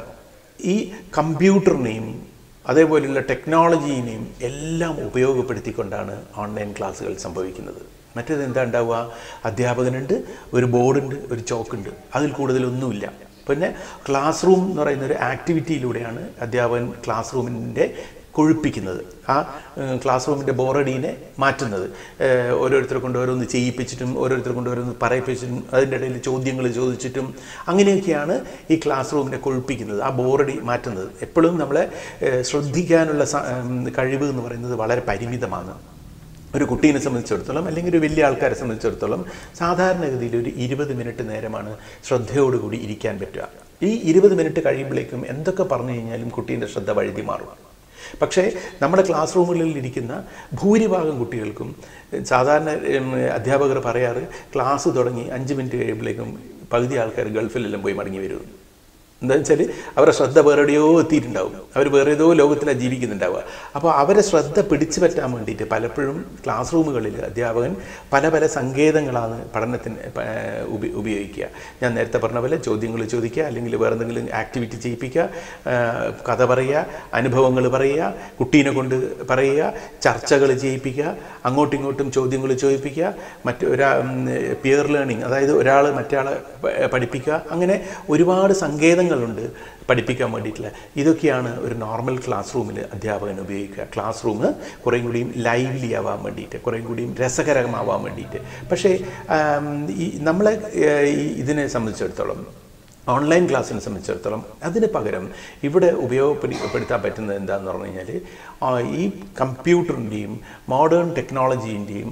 ഈ കമ്പ്യൂട്ടറിനെയും അതേപോലെയുള്ള ടെക്നോളജീനെയും എല്ലാം ഉപയോഗപ്പെടുത്തിക്കൊണ്ടാണ് ഓൺലൈൻ ക്ലാസ്സുകൾ സംഭവിക്കുന്നത് മറ്റേത് എന്താ ഉണ്ടാവുക അധ്യാപകനുണ്ട് ഒരു ബോർഡുണ്ട് ഒരു ചോക്കുണ്ട് അതിൽ കൂടുതലൊന്നുമില്ല പിന്നെ ക്ലാസ് റൂം എന്ന് പറയുന്ന ഒരു ആക്ടിവിറ്റിയിലൂടെയാണ് അധ്യാപകൻ ക്ലാസ് റൂമിൻ്റെ കൊഴുപ്പിക്കുന്നത് ആ ഏഹ്, ക്ലാസ് റൂമിൻ്റെ ബോറഡീനെ മാറ്റുന്നത് ഏഹ്, ഓരോരുത്തരെ കൊണ്ട് ഓരോന്ന് ചെയ്യിപ്പിച്ചിട്ടും ഓരോരുത്തരെ കൊണ്ട് ഓരോന്ന് പറയിപ്പിച്ചിട്ടും അതിൻ്റെ ഇടയിൽ ചോദ്യങ്ങൾ ചോദിച്ചിട്ടും അങ്ങനെയൊക്കെയാണ് ഈ ക്ലാസ് റൂമിനെ കൊഴുപ്പിക്കുന്നത് ആ ബോറടി മാറ്റുന്നത് എപ്പോഴും നമ്മളെ ഏഹ്, ശ്രദ്ധിക്കാനുള്ള സ- ഉം, കഴിവ് എന്ന് പറയുന്നത് വളരെ പരിമിതമാണ് ഒരു കുട്ടീനെ സംബന്ധിച്ചിടത്തോളം അല്ലെങ്കിൽ ഒരു വലിയ ആൾക്കാരെ സംബന്ധിച്ചിടത്തോളം സാധാരണഗതിയിൽ ഒരു ഇരുപത് മിനിറ്റ് നേരമാണ് ശ്രദ്ധയോടുകൂടി ഇരിക്കാൻ പറ്റുക ഈ ഇരുപത് മിനിറ്റ് കഴിയുമ്പോഴേക്കും എന്തൊക്കെ പറഞ്ഞു കഴിഞ്ഞാലും കുട്ടീൻ്റെ ശ്രദ്ധ വഴുതി മാറും പക്ഷേ നമ്മുടെ ക്ലാസ് റൂമുകളിൽ ഇരിക്കുന്ന ഭൂരിഭാഗം കുട്ടികൾക്കും സാധാരണ ഉം, അധ്യാപകർ പറയാറ് ക്ലാസ് തുടങ്ങി അഞ്ച് മിനിറ്റ് കഴിയുമ്പോഴേക്കും പകുതി ആൾക്കാർ ഗൾഫിലെല്ലാം പോയി മടങ്ങി വരും എന്താ വെച്ചാൽ അവരുടെ ശ്രദ്ധ വേറെ എവിടെയോ എത്തിയിട്ടുണ്ടാവും അവർ വേറെ ഏതോ ലോകത്തിലാണ് ജീവിക്കുന്നുണ്ടാവുക അപ്പോൾ അവരെ ശ്രദ്ധ പിടിച്ചു പറ്റാൻ വേണ്ടിയിട്ട് പലപ്പോഴും ക്ലാസ് റൂമുകളിൽ അധ്യാപകൻ പല പല സങ്കേതങ്ങളാണ് പഠനത്തിന് പ- ഉപ- ഉപയോഗിക്കുക ഞാൻ നേരത്തെ പറഞ്ഞ പോലെ ചോദ്യങ്ങൾ ചോദിക്കുക അല്ലെങ്കിൽ വേറെ എന്തെങ്കിലും ആക്ടിവിറ്റി ചെയ്യിപ്പിക്കുക ആ, കഥ പറയുക അനുഭവങ്ങൾ പറയുക കുട്ടീനെ കൊണ്ട് പറയുക ചർച്ചകൾ ചെയ്യിപ്പിക്കുക അങ്ങോട്ടും ഇങ്ങോട്ടും ചോദ്യങ്ങൾ ചോദിപ്പിക്കുക മറ്റ് ഒരാ പിയർ ലേണിംഗ് അതായത് ഒരാൾ മറ്റയാളെ പ- പഠിപ്പിക്കുക അങ്ങനെ ഒരുപാട് സങ്കേതങ്ങളുണ്ട് പഠിപ്പിക്കാൻ വേണ്ടിയിട്ടുള്ള ഇതൊക്കെയാണ് ഒരു നോർമൽ ക്ലാസ് റൂമിൽ അധ്യാപകൻ ഉപയോഗിക്കുക ക്ലാസ് റൂം കുറേ കൂടിയും ലൈവ്ലി ആവാൻ വേണ്ടിയിട്ട് കുറേ കൂടിയും രസകരമാവാൻ വേണ്ടിയിട്ട് പക്ഷേ ആം, ഈ നമ്മളെ ഏഹ്, ഈ ഇതിനെ സംബന്ധിച്ചിടത്തോളം ഓൺലൈൻ ക്ലാസ്സിനെ സംബന്ധിച്ചിടത്തോളം അതിന് പകരം ഇവിടെ ഉപയോഗപ്പെടുത്താൻ പറ്റുന്നത് എന്താണെന്ന് പറഞ്ഞു കഴിഞ്ഞാൽ ആ, ഈ കമ്പ്യൂട്ടറിൻ്റെയും മോഡേൺ ടെക്നോളജീൻ്റെയും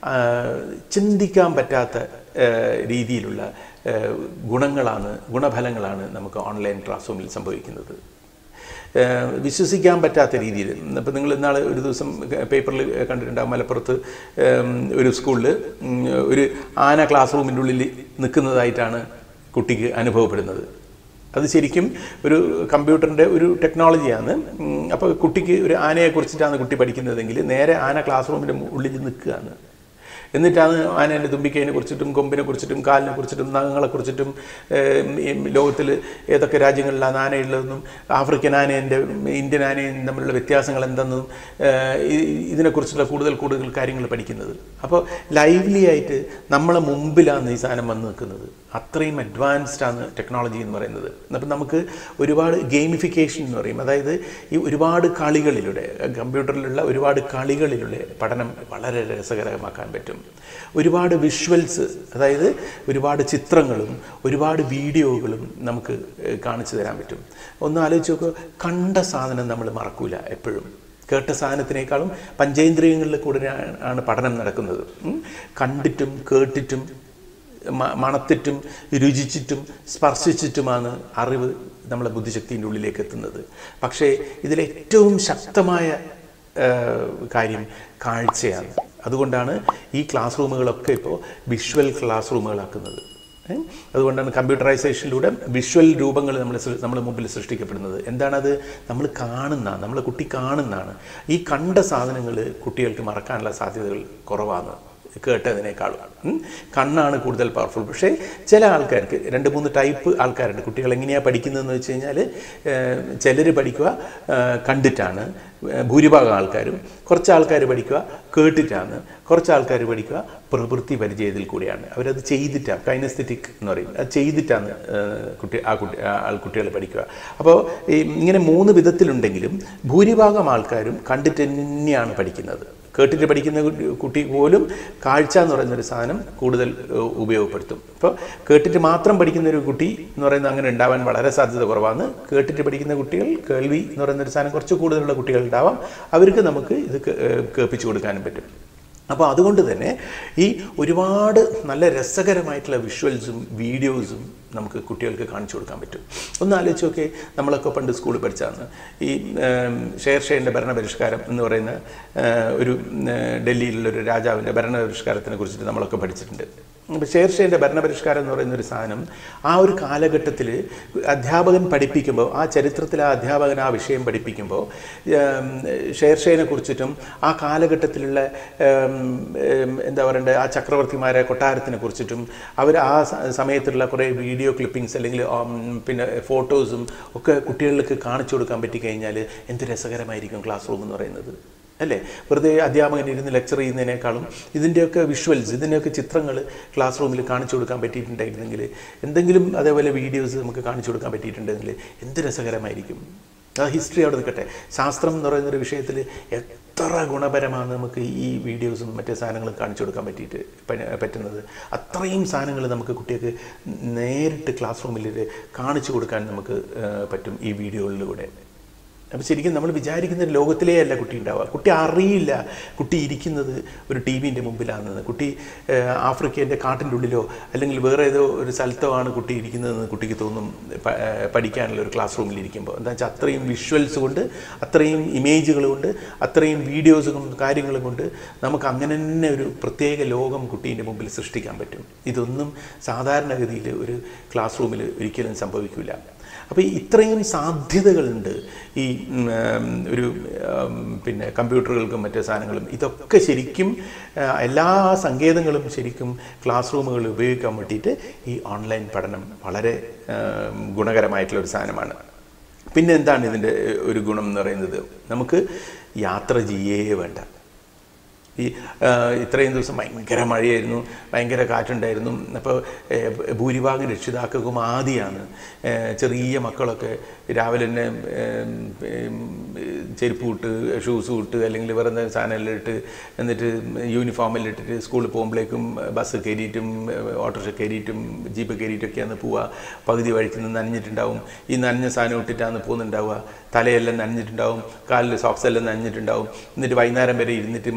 ചിന്തിക്കാൻ പറ്റാത്ത ആ, രീതിയിലുള്ള ആ, ഗുണങ്ങളാണ് ഗുണഫലങ്ങളാണ് നമുക്ക് ഓൺലൈൻ ക്ലാസ് റൂമിൽ സംഭവിക്കുന്നത് ഏഹ്, വിശ്വസിക്കാൻ പറ്റാത്ത രീതിയിൽ ഇപ്പം നിങ്ങൾ ഇന്നാൾ ഒരു ദിവസം പേപ്പറിൽ കണ്ടിട്ടുണ്ടാകും മലപ്പുറത്ത് ഏം, ഒരു സ്കൂളിൽ ഒരു ആന ക്ലാസ് റൂമിൻ്റെ ഉള്ളിൽ നിൽക്കുന്നതായിട്ടാണ് കുട്ടിക്ക് അനുഭവപ്പെടുന്നത് അത് ശരിക്കും ഒരു കമ്പ്യൂട്ടറിൻ്റെ ഒരു ടെക്നോളജിയാണ് അപ്പോൾ കുട്ടിക്ക് ഒരു ആനയെ കുറിച്ചിട്ടാണ് കുട്ടി പഠിക്കുന്നതെങ്കിൽ നേരെ ആന ക്ലാസ് റൂമിൻ്റെ ഉള്ളിൽ നിൽക്കുകയാണ് എന്നിട്ടാണ് ആനേൻ്റെ തുമ്പിക്കൈനെ കുറിച്ചിട്ടും കൊമ്പിനെ കുറിച്ചിട്ടും കാലിനെ കുറിച്ചിട്ടും നഖങ്ങളെ കുറിച്ചിട്ടും ലോകത്തിൽ ഏതൊക്കെ രാജ്യങ്ങളിലാണ് ആനയുള്ളതെന്നും ആഫ്രിക്കൻ ആനേൻ്റെ ഇന്ത്യൻ ആനയും തമ്മിലുള്ള വ്യത്യാസങ്ങൾ എന്തെന്നും ഏഹ്, ഇ- ഇതിനെക്കുറിച്ചുള്ള കൂടുതൽ കൂടുതൽ കാര്യങ്ങൾ പഠിക്കുന്നത് അപ്പോൾ ലൈവ്ലി ആയിട്ട് നമ്മളെ മുമ്പിലാണ് ഈ സാധനം വന്ന് നിൽക്കുന്നത് അത്രയും അഡ്വാൻസ്ഡ് ആണ് ടെക്നോളജി എന്ന് പറയുന്നത് അപ്പം നമുക്ക് ഒരുപാട് ഗെയിമിഫിക്കേഷൻ എന്ന് പറയും അതായത് ഈ ഒരുപാട് കളികളിലൂടെ കമ്പ്യൂട്ടറിലുള്ള ഒരുപാട് കളികളിലൂടെ പഠനം വളരെ രസകരമാക്കാൻ പറ്റും ഒരുപാട് വിഷ്വൽസ് അതായത് ഒരുപാട് ചിത്രങ്ങളും ഒരുപാട് വീഡിയോകളും നമുക്ക് ഏഹ്, കാണിച്ചു തരാൻ പറ്റും ഒന്ന് ആലോചിച്ച് നോക്കുക കണ്ട സാധനം നമ്മൾ മറക്കൂല എപ്പോഴും കേട്ട സാധനത്തിനേക്കാളും പഞ്ചേന്ദ്രിയങ്ങളിൽ കൂടെ ആണ് പഠനം നടക്കുന്നത് ഉം. കണ്ടിട്ടും കേട്ടിട്ടും മ- മണത്തിട്ടും രുചിച്ചിട്ടും സ്പർശിച്ചിട്ടുമാണ് അറിവ് നമ്മളെ ബുദ്ധിശക്തിൻ്റെ ഉള്ളിലേക്ക് എത്തുന്നത് പക്ഷേ ഇതിലേറ്റവും ശക്തമായ ആ, കാര്യം കാഴ്ചയാണ് അതുകൊണ്ടാണ് ഈ ക്ലാസ് റൂമുകളൊക്കെ ഇപ്പോൾ വിഷ്വൽ ക്ലാസ് റൂമുകളാക്കുന്നത് ഏ? അതുകൊണ്ടാണ് കമ്പ്യൂട്ടറൈസേഷനിലൂടെ വിഷ്വൽ രൂപങ്ങൾ നമ്മൾ നമ്മുടെ മുമ്പിൽ സൃഷ്ടിക്കപ്പെടുന്നത് എന്താണത് നമ്മൾ കാണുന്ന നമ്മൾ കുട്ടി കാണുന്നതാണ് ഈ കണ്ട സാധനങ്ങൾ കുട്ടികൾക്ക് മറക്കാനുള്ള സാധ്യതകൾ കുറവാണ് കേട്ടതിനേക്കാളും ഉം. കണ്ണാണ് കൂടുതൽ പവർഫുൾ പക്ഷേ ചില ആൾക്കാർക്ക് രണ്ട് മൂന്ന് ടൈപ്പ് ആൾക്കാരുണ്ട് കുട്ടികൾ എങ്ങനെയാണ് പഠിക്കുന്നതെന്ന് വെച്ച് കഴിഞ്ഞാൽ ചിലർ പഠിക്കുക ആ, കണ്ടിട്ടാണ് ഏ, ഭൂരിഭാഗം ആൾക്കാരും കുറച്ച് ആൾക്കാർ പഠിക്കുക കേട്ടിട്ടാണ് കുറച്ച് ആൾക്കാർ പഠിക്കുക പ്രവൃത്തി പരിചയത്തിൽ കൂടിയാണ് അവരത് ചെയ്തിട്ടാണ് കൈനസ്തെറ്റിക് എന്ന് പറയും അത് ചെയ്തിട്ടാണ് ഏ, കുട്ടി ആ കുട്ടി ആ ആൾക്കുട്ടികൾ പഠിക്കുക അപ്പോൾ ഈ ഇങ്ങനെ മൂന്ന് വിധത്തിലുണ്ടെങ്കിലും ഭൂരിഭാഗം ആൾക്കാരും കണ്ടിട്ട് തന്നെയാണ് പഠിക്കുന്നത് കേട്ടിട്ട് പഠിക്കുന്ന കുട്ടി- കുട്ടി പോലും കാഴ്ച എന്ന് പറയുന്നൊരു സാധനം കൂടുതൽ ഏഹ്, ഉപയോഗപ്പെടുത്തും ഇപ്പോൾ കേട്ടിട്ട് മാത്രം പഠിക്കുന്ന ഒരു കുട്ടി എന്ന് പറയുന്നത് അങ്ങനെ ഉണ്ടാവാൻ വളരെ സാധ്യത കുറവാണ് കേട്ടിട്ട് പഠിക്കുന്ന കുട്ടികൾ കേൾവി എന്ന് പറയുന്ന ഒരു സാധനം കുറച്ച് കൂടുതലുള്ള കുട്ടികൾ ഉണ്ടാവാം അവർക്ക് നമുക്ക് ഇത് കേ- ഏഹ്, കേൾപ്പിച്ചു കൊടുക്കാനും പറ്റും അപ്പോൾ അതുകൊണ്ട് തന്നെ ഈ ഒരുപാട് നല്ല രസകരമായിട്ടുള്ള വിഷ്വൽസും വീഡിയോസും നമുക്ക് കുട്ടികൾക്ക് കാണിച്ചു കൊടുക്കാൻ പറ്റും ഒന്ന് ആലോചിച്ച് നോക്കി നമ്മളൊക്കെ പണ്ട് സ്കൂളിൽ പഠിച്ചാണ് ഈ ഏം, ഷേർ ഷേൻ്റെ ഭരണപരിഷ്കാരം എന്ന് പറയുന്ന ഏ, ഒരു ഏ, ഡൽഹിയിലുള്ള ഒരു രാജാവിൻ്റെ ഭരണപരിഷ്കാരത്തിനെ കുറിച്ചിട്ട് നമ്മളൊക്കെ പഠിച്ചിട്ടുണ്ട് അപ്പോൾ ഷേർ ഷേൻ്റെ ഭരണപരിഷ്കാരം എന്ന് പറയുന്ന ഒരു സാധനം ആ ഒരു കാലഘട്ടത്തിൽ അധ്യാപകൻ പഠിപ്പിക്കുമ്പോൾ ആ ചരിത്രത്തിൽ ആ അധ്യാപകൻ ആ വിഷയം പഠിപ്പിക്കുമ്പോൾ ഏം, ഷേർ ഷേനെ കുറിച്ചിട്ടും ആ കാലഘട്ടത്തിലുള്ള ഏം, ഏം, എന്താ പറയണ്ടേ ആ ചക്രവർത്തിമാരെ കൊട്ടാരത്തിനെ കുറിച്ചിട്ടും അവർ ആ സ- സമയത്തുള്ള കുറേ വീഡിയോ ക്ലിപ്പിങ്സ് അല്ലെങ്കിൽ ആം, പിന്നെ ഫോട്ടോസും ഒക്കെ കുട്ടികളിലേക്ക് കാണിച്ചു കൊടുക്കാൻ പറ്റിക്കഴിഞ്ഞാൽ എന്ത് രസകരമായിരിക്കും ക്ലാസ് റൂം എന്ന് പറയുന്നത് അല്ലേ വെറുതെ അധ്യാപകൻ ഇരുന്ന് ലെക്ചർ ചെയ്യുന്നതിനേക്കാളും ഇതിൻ്റെയൊക്കെ വിഷ്വൽസ് ഇതിൻ്റെയൊക്കെ ചിത്രങ്ങൾ ക്ലാസ് റൂമിൽ കാണിച്ചു കൊടുക്കാൻ പറ്റിയിട്ടുണ്ടെങ്കിൽ എന്തെങ്കിലും അതേപോലെ വീഡിയോസ് നമുക്ക് കാണിച്ചു കൊടുക്കാൻ പറ്റിയിട്ടുണ്ടെങ്കിൽ എന്ത് രസകരമായിരിക്കും ആ ഹിസ്റ്ററി അവിടെ നിൽക്കട്ടെ ശാസ്ത്രം എന്ന് പറയുന്നൊരു വിഷയത്തിൽ എത്ര ഗുണപരമാണ് നമുക്ക് ഈ വീഡിയോസും മറ്റേ സാധനങ്ങളും കാണിച്ചു കൊടുക്കാൻ പറ്റിയിട്ട് പ- പറ്റുന്നത് അത്രയും സാധനങ്ങൾ നമുക്ക് കുട്ടികൾക്ക് നേരിട്ട് ക്ലാസ് റൂമിൽ കാണിച്ചു കൊടുക്കാൻ നമുക്ക് ആ, പറ്റും ഈ വീഡിയോകളിലൂടെ അപ്പോൾ ശരിക്കും നമ്മൾ വിചാരിക്കുന്ന ഒരു ലോകത്തിലേ അല്ല കുട്ടി ഉണ്ടാവുക കുട്ടി അറിയില്ല കുട്ടി ഇരിക്കുന്നത് ഒരു ടി വിൻ്റെ മുമ്പിലാണെന്ന് കുട്ടി ഏഹ്, ആഫ്രിക്കേൻ്റെ കാട്ടിൻ്റെ ഉള്ളിലോ അല്ലെങ്കിൽ വേറെ ഏതോ ഒരു സ്ഥലത്തോ ആണ് കുട്ടി ഇരിക്കുന്നതെന്ന് കുട്ടിക്ക് തോന്നും പ- ഏഹ്, പഠിക്കാനുള്ള ഒരു ക്ലാസ് റൂമിൽ ഇരിക്കുമ്പോൾ എന്താ വെച്ചാൽ അത്രയും വിഷ്വൽസ് കൊണ്ട് അത്രയും ഇമേജുകൾ കൊണ്ട് അത്രയും വീഡിയോസ് കൊണ്ട് കാര്യങ്ങളും കൊണ്ട് നമുക്ക് അങ്ങനെ തന്നെ ഒരു പ്രത്യേക ലോകം കുട്ടീൻ്റെ മുമ്പിൽ സൃഷ്ടിക്കാൻ പറ്റും ഇതൊന്നും സാധാരണഗതിയിൽ ഒരു ക്ലാസ് റൂമിൽ ഒരിക്കലും സംഭവിക്കില്ല അപ്പോൾ ഇത്രയും സാധ്യതകളുണ്ട് ഈ ഉം, ഉം, ഒരു ഉം, പിന്നെ കമ്പ്യൂട്ടറുകൾക്കും മറ്റു സാധനങ്ങളും ഇതൊക്കെ ശരിക്കും ആ, എല്ലാ സങ്കേതങ്ങളും ശരിക്കും ക്ലാസ് റൂമുകളിൽ ഉപയോഗിക്കാൻ വേണ്ടിയിട്ട് ഈ ഓൺലൈൻ പഠനം വളരെ ഉം, ഗുണകരമായിട്ടുള്ള ഒരു സാധനമാണ് പിന്നെ എന്താണ് ഇതിൻ്റെ ഒരു ഗുണം എന്ന് പറയുന്നത് നമുക്ക് യാത്ര ചെയ്യേ വേണ്ട ഈ ആ, ഇത്രയും ദിവസം ഭയങ്കര മഴയായിരുന്നു ഭയങ്കര കാറ്റുണ്ടായിരുന്നു അപ്പോൾ ഭൂരിഭാഗം രക്ഷിതാക്കൾക്കും ആദ്യമാണ് ചെറിയ മക്കളൊക്കെ രാവിലെ തന്നെ ഏം, ഏം, ചെരുപ്പ് ഇട്ട് ഷൂസ് ഇട്ട് അല്ലെങ്കിൽ വേറെ എന്തെങ്കിലും സാധനമെല്ലാം ഇട്ട് എന്നിട്ട് യൂണിഫോമെല്ലാം ഇട്ടിട്ട് സ്കൂളിൽ പോകുമ്പോഴേക്കും ബസ് കയറിയിട്ടും ഓട്ടോറിക്ഷ കയറിയിട്ടും ജീപ്പ് കയറിയിട്ടൊക്കെയാണ് പോവുക പകുതി വഴിക്ക് നിന്ന് നനഞ്ഞിട്ടുണ്ടാവും ഈ നനഞ്ഞ സാധനം ഇട്ടിട്ടാണ് പോകുന്നുണ്ടാവുക തലയെല്ലാം നനഞ്ഞിട്ടുണ്ടാവും കാലിൽ സോക്സ് എല്ലാം നനഞ്ഞിട്ടുണ്ടാവും എന്നിട്ട് വൈകുന്നേരം വരെ ഇരുന്നിട്ട് മടങ്ങി വരുമ്പോഴേക്കും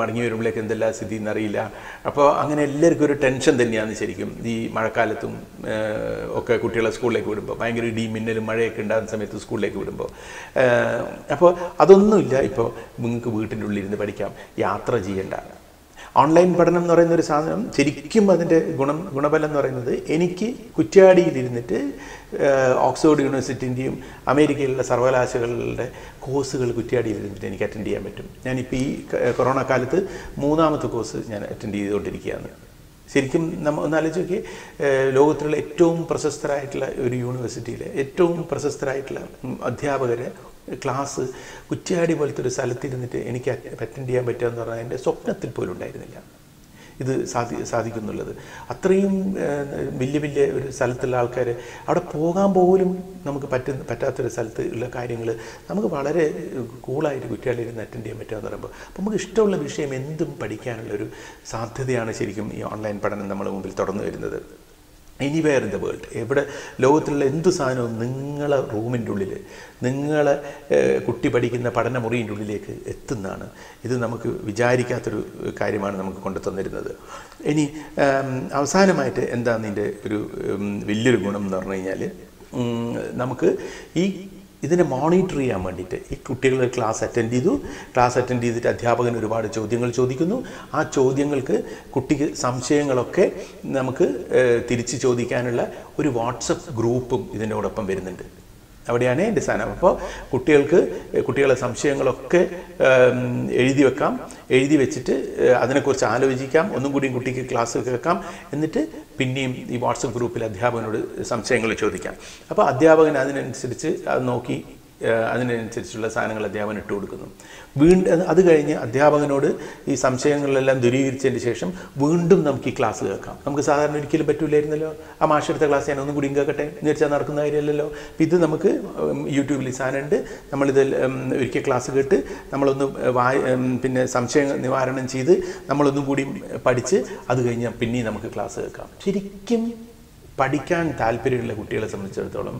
വരുമ്പോഴേക്ക് എന്തെല്ലാം സ്ഥിതി എന്നറിയില്ല അപ്പോൾ അങ്ങനെ എല്ലാവർക്കും ഒരു ടെൻഷൻ തന്നെയാണ് ശരിക്കും ഈ മഴക്കാലത്തും ഏഹ്, ഒക്കെ കുട്ടികളെ സ്കൂളിലേക്ക് വിടുമ്പോൾ ഭയങ്കര ഇടിയും മിന്നലും മഴയൊക്കെ ഉണ്ടാകുന്ന സമയത്ത് സ്കൂളിലേക്ക് വിടുമ്പോൾ ഏഹ്, അപ്പോൾ അതൊന്നുമില്ല ഇപ്പോൾ നിങ്ങൾക്ക് വീട്ടിൻ്റെ ഉള്ളിൽ ഇരുന്ന് പഠിക്കാം യാത്ര ചെയ്യേണ്ട ഓൺലൈൻ പഠനം എന്ന് പറയുന്ന ഒരു സാധനം ശരിക്കും അതിൻ്റെ ഗുണം ഗുണഫലം എന്ന് പറയുന്നത് എനിക്ക് കുറ്റ്യാടിയിലിരുന്നിട്ട് ഏഹ്, ഓക്സ്ഫോർഡ് യൂണിവേഴ്സിറ്റിൻ്റെയും അമേരിക്കയിലുള്ള സർവകലാശാലകളുടെ കോഴ്സുകൾ കുറ്റ്യാടിയിലിരുന്നിട്ട് എനിക്ക് അറ്റൻഡ് ചെയ്യാൻ പറ്റും ഞാനിപ്പോൾ ഈ ക- കൊറോണ കാലത്ത് മൂന്നാമത്തെ കോഴ്സ് ഞാൻ അറ്റൻഡ് ചെയ്തുകൊണ്ടിരിക്കുകയാണ് ശരിക്കും നമ്മ ഒന്ന് ആലോചിച്ച് നോക്കി ലോകത്തിലുള്ള ഏറ്റവും പ്രശസ്തരായിട്ടുള്ള ഒരു യൂണിവേഴ്സിറ്റിയിലെ ഏറ്റവും പ്രശസ്തരായിട്ടുള്ള ഉം, അധ്യാപകരെ ക്ലാസ് കുറ്റ്യാടി പോലത്തെ ഒരു സ്ഥലത്തിരുന്നിട്ട് എനിക്ക് അറ്റൻഡ് ചെയ്യാൻ പറ്റുക എന്ന് പറഞ്ഞാൽ എൻ്റെ സ്വപ്നത്തിൽ പോലും ഉണ്ടായിരുന്നില്ല ഇത് സാധി സാധിക്കുന്നുള്ളത് അത്രയും ഏഹ്, വലിയ വലിയ ഒരു സ്ഥലത്തുള്ള ആൾക്കാർ അവിടെ പോകാൻ പോലും നമുക്ക് പറ്റുന്ന പറ്റാത്തൊരു സ്ഥലത്ത് ഉള്ള കാര്യങ്ങൾ നമുക്ക് വളരെ കൂളായിട്ട് കുറ്റിയാളിരുന്ന് അറ്റൻഡ് ചെയ്യാൻ പറ്റുക എന്ന് പറയുമ്പോൾ അപ്പോൾ നമുക്ക് ഇഷ്ടമുള്ള വിഷയം എന്തും പഠിക്കാനുള്ളൊരു സാധ്യതയാണ് ശരിക്കും ഈ ഓൺലൈൻ പഠനം നമ്മുടെ മുമ്പിൽ തുറന്നു വരുന്നത് എനിവെയർ ഇൻ ദ വേൾഡ് എവിടെ ലോകത്തിലുള്ള എന്ത് സാധനവും നിങ്ങളെ റൂമിൻ്റെ ഉള്ളിൽ നിങ്ങളെ ഏഹ്, കുട്ടി പഠിക്കുന്ന പഠനമുറിൻ്റെ ഉള്ളിലേക്ക് എത്തുന്നതാണ് ഇത് നമുക്ക് വിചാരിക്കാത്തൊരു കാര്യമാണ് നമുക്ക് കൊണ്ടു തന്നിരുന്നത് ഇനി ഏം, അവസാനമായിട്ട് എന്താണ് ഇതിൻ്റെ ഒരു ഉം, വലിയൊരു ഗുണം എന്ന് പറഞ്ഞു കഴിഞ്ഞാൽ ഉം, നമുക്ക് ഈ ഇതിനെ മോണിറ്റർ ചെയ്യാൻ വേണ്ടിയിട്ട് ഈ കുട്ടികൾ ക്ലാസ് അറ്റൻഡ് ചെയ്തു ക്ലാസ് അറ്റൻഡ് ചെയ്തിട്ട് അധ്യാപകൻ ഒരുപാട് ചോദ്യങ്ങൾ ചോദിക്കുന്നു ആ ചോദ്യങ്ങൾക്ക് കുട്ടിക്ക് സംശയങ്ങളൊക്കെ നമുക്ക് ഏഹ്, തിരിച്ച് ചോദിക്കാനുള്ള ഒരു വാട്സപ്പ് ഗ്രൂപ്പും ഇതിനോടൊപ്പം വരുന്നുണ്ട് അവിടെയാണ് എൻ്റെ സ്ഥാനം അപ്പോൾ കുട്ടികൾക്ക് കുട്ടികളെ സംശയങ്ങളൊക്കെ ഏം, എഴുതി വെക്കാം എഴുതി വെച്ചിട്ട് ഏഹ്, അതിനെക്കുറിച്ച് ആലോചിക്കാം ഒന്നും കൂടിയും കുട്ടിക്ക് ക്ലാസ് കേൾക്കാം എന്നിട്ട് പിന്നെയും ഈ വാട്സപ്പ് ഗ്രൂപ്പിൽ അധ്യാപകനോട് സംശയങ്ങൾ ചോദിക്കാം അപ്പോൾ അധ്യാപകൻ അതിനനുസരിച്ച് അത് നോക്കി ഏഹ്, അതിനനുസരിച്ചുള്ള സാധനങ്ങൾ അധ്യാപകൻ ഇട്ട് കൊടുക്കുന്നു വീണ്ടും അത് കഴിഞ്ഞ് അധ്യാപകനോട് ഈ സംശയങ്ങളെല്ലാം ദൂരീകരിച്ചതിന് ശേഷം വീണ്ടും നമുക്ക് ഈ ക്ലാസ് കേൾക്കാം നമുക്ക് സാധാരണ ഒരിക്കലും പറ്റൂലായിരുന്നല്ലോ ആ മാഷെടുത്ത ക്ലാസ് ഞാൻ ഒന്നും കൂടി കേൾക്കട്ടെ എന്ന് വെച്ചാൽ നടക്കുന്ന കാര്യമല്ലല്ലോ അപ്പം ഇത് നമുക്ക് ഉം, യൂട്യൂബിൽ ഈ സാധനമുണ്ട് നമ്മളിത് ഉം, ഒരിക്കൽ ക്ലാസ് കേട്ട് നമ്മളൊന്ന് വായ ഉം, പിന്നെ സംശയം നിവാരണം ചെയ്ത് നമ്മളൊന്നും കൂടി പഠിച്ച് അത് കഴിഞ്ഞ് പിന്നെയും നമുക്ക് ക്ലാസ് കേൾക്കാം ശരിക്കും പഠിക്കാൻ താല്പര്യമുള്ള കുട്ടികളെ സംബന്ധിച്ചിടത്തോളം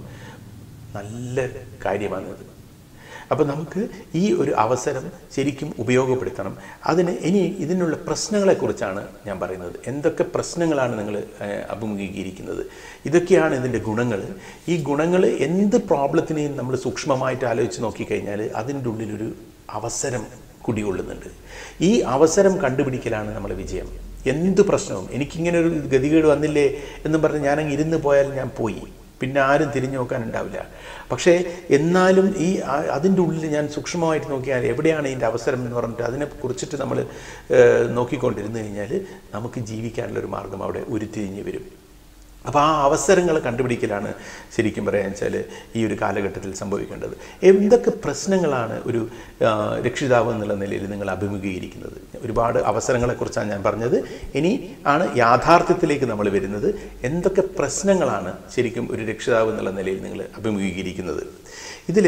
നല്ല കാര്യമാണിത് അപ്പോൾ നമുക്ക് ഈ ഒരു അവസരം ശരിക്കും ഉപയോഗപ്പെടുത്തണം അതിന് ഇനി ഇതിനുള്ള പ്രശ്നങ്ങളെക്കുറിച്ചാണ് ഞാൻ പറയുന്നത് എന്തൊക്കെ പ്രശ്നങ്ങളാണ് നിങ്ങൾ ഏഹ്, അഭിമുഖീകരിക്കുന്നത് ഇതൊക്കെയാണ് ഇതിൻ്റെ ഗുണങ്ങൾ ഈ ഗുണങ്ങൾ എന്ത് പ്രോബ്ലത്തിനെയും നമ്മൾ സൂക്ഷ്മമായിട്ട് ആലോചിച്ച് നോക്കിക്കഴിഞ്ഞാൽ അതിൻ്റെ ഉള്ളിലൊരു അവസരം കുടികൊള്ളുന്നുണ്ട് ഈ അവസരം കണ്ടുപിടിക്കലാണ് നമ്മുടെ വിജയം എന്ത് പ്രശ്നവും എനിക്കിങ്ങനെ ഒരു ഗതികേട് വന്നില്ലേ എന്നും പറഞ്ഞ് ഞാനങ്ങ് ഇരുന്ന് പോയാൽ ഞാൻ പോയി പിന്നെ ആരും തിരിഞ്ഞു നോക്കാനുണ്ടാവില്ല പക്ഷേ എന്നാലും ഈ ആ- അതിൻ്റെ ഉള്ളിൽ ഞാൻ സൂക്ഷ്മമായിട്ട് നോക്കിയാൽ എവിടെയാണ് ഇതിൻ്റെ അവസരം എന്ന് പറഞ്ഞിട്ട് അതിനെ കുറിച്ചിട്ട് നമ്മൾ നോക്കിക്കൊണ്ടിരുന്നു കഴിഞ്ഞാൽ നമുക്ക് ജീവിക്കാനുള്ള ഒരു മാർഗം അവിടെ ഉരുത്തിരിഞ്ഞ് വരും അപ്പോൾ ആ അവസരങ്ങൾ കണ്ടുപിടിക്കലാണ് ശരിക്കും പറയാൻ വെച്ചാൽ ഈ ഒരു കാലഘട്ടത്തിൽ സംഭവിക്കേണ്ടത് എന്തൊക്കെ പ്രശ്നങ്ങളാണ് ഒരു ആ, രക്ഷിതാവ് എന്നുള്ള നിലയിൽ നിങ്ങൾ അഭിമുഖീകരിക്കുന്നത് ഒരുപാട് അവസരങ്ങളെക്കുറിച്ചാണ് ഞാൻ പറഞ്ഞത് ഇനി ആണ് യാഥാർത്ഥ്യത്തിലേക്ക് നമ്മൾ വരുന്നത് എന്തൊക്കെ പ്രശ്നങ്ങളാണ് ശരിക്കും ഒരു രക്ഷിതാവ് എന്നുള്ള നിലയിൽ നിങ്ങൾ അഭിമുഖീകരിക്കുന്നത് ഇതിൽ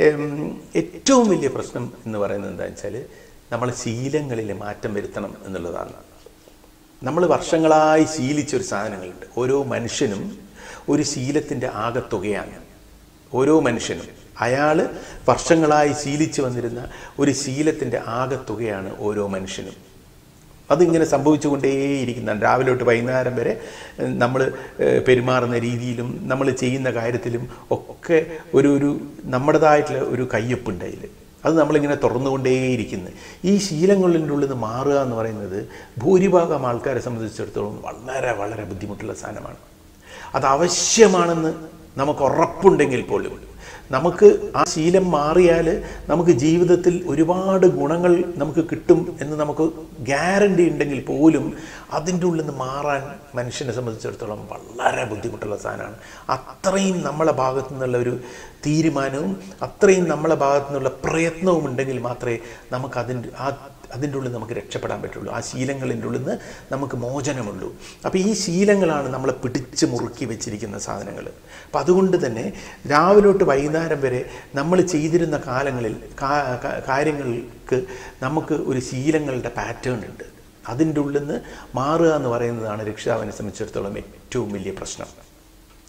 ഏറ്റവും വലിയ പ്രശ്നം എന്ന് പറയുന്നത് എന്താണെന്ന് വെച്ചാൽ നമ്മളെ ശീലങ്ങളിൽ മാറ്റം വരുത്തണം എന്നുള്ളതാണ് നമ്മൾ വർഷങ്ങളായി ശീലിച്ചൊരു സാധനങ്ങളുണ്ട് ഓരോ മനുഷ്യനും ഒരു ശീലത്തിൻ്റെ ആകത്തുകയാണ് ഓരോ മനുഷ്യനും അയാൾ വർഷങ്ങളായി ശീലിച്ചു വന്നിരുന്ന ഒരു ശീലത്തിൻ്റെ ആകത്തുകയാണ് ഓരോ മനുഷ്യനും അതിങ്ങനെ സംഭവിച്ചുകൊണ്ടേയിരിക്കുന്നതാണ് രാവിലെ തൊട്ട് വൈകുന്നേരം വരെ നമ്മൾ പെരുമാറുന്ന രീതിയിലും നമ്മൾ ചെയ്യുന്ന കാര്യത്തിലും ഒക്കെ ഒരു ഒരു നമ്മുടേതായിട്ടുള്ള ഒരു കയ്യൊപ്പുണ്ട് അതിൽ അത് നമ്മളിങ്ങനെ തുറന്നുകൊണ്ടേയിരിക്കുന്നു ഈ ശീലങ്ങളിൻ്റെ ഉള്ളിൽ നിന്ന് മാറുക എന്ന് പറയുന്നത് ഭൂരിഭാഗം ആൾക്കാരെ സംബന്ധിച്ചിടത്തോളം വളരെ വളരെ ബുദ്ധിമുട്ടുള്ള സാധനമാണ് അത് ആവശ്യമാണെന്ന് നമുക്ക് ഉറപ്പുണ്ടെങ്കിൽ പോലും നമുക്ക് ആ ശീലം മാറിയാൽ നമുക്ക് ജീവിതത്തിൽ ഒരുപാട് ഗുണങ്ങൾ നമുക്ക് കിട്ടും എന്ന് നമുക്ക് ഗ്യാരണ്ടി ഉണ്ടെങ്കിൽ പോലും അതിൻ്റെ ഉള്ളിൽ നിന്ന് മാറാൻ മനുഷ്യനെ സംബന്ധിച്ചിടത്തോളം വളരെ ബുദ്ധിമുട്ടുള്ള സാധനമാണ് അത്രയും നമ്മളെ ഭാഗത്തു നിന്നുള്ള ഒരു തീരുമാനവും അത്രയും നമ്മളെ ഭാഗത്തു നിന്നുള്ള പ്രയത്നവും ഉണ്ടെങ്കിൽ മാത്രമേ നമുക്ക് അതിൻ്റെ ആ അതിൻ്റെ ഉള്ളിൽ നമുക്ക് രക്ഷപ്പെടാൻ പറ്റുള്ളൂ ആ ശീലങ്ങളിൻ്റെ ഉള്ളിൽ നിന്ന് നമുക്ക് മോചനമുള്ളൂ അപ്പോൾ ഈ ശീലങ്ങളാണ് നമ്മളെ പിടിച്ച് മുറുക്കി വെച്ചിരിക്കുന്ന സാധനങ്ങൾ അപ്പം അതുകൊണ്ട് തന്നെ രാവിലെ തൊട്ട് വൈകുന്നേരം വരെ നമ്മൾ ചെയ്തിരുന്ന കാലങ്ങളിൽ കാ- കാ- കാര്യങ്ങൾക്ക് നമുക്ക് ഒരു ശീലങ്ങളുടെ പാറ്റേൺ ഉണ്ട് അതിൻ്റെ ഉള്ളിൽ നിന്ന് മാറുക എന്ന് പറയുന്നതാണ് രക്ഷിതാവിനെ സംബന്ധിച്ചിടത്തോളം ഏറ്റവും വലിയ പ്രശ്നം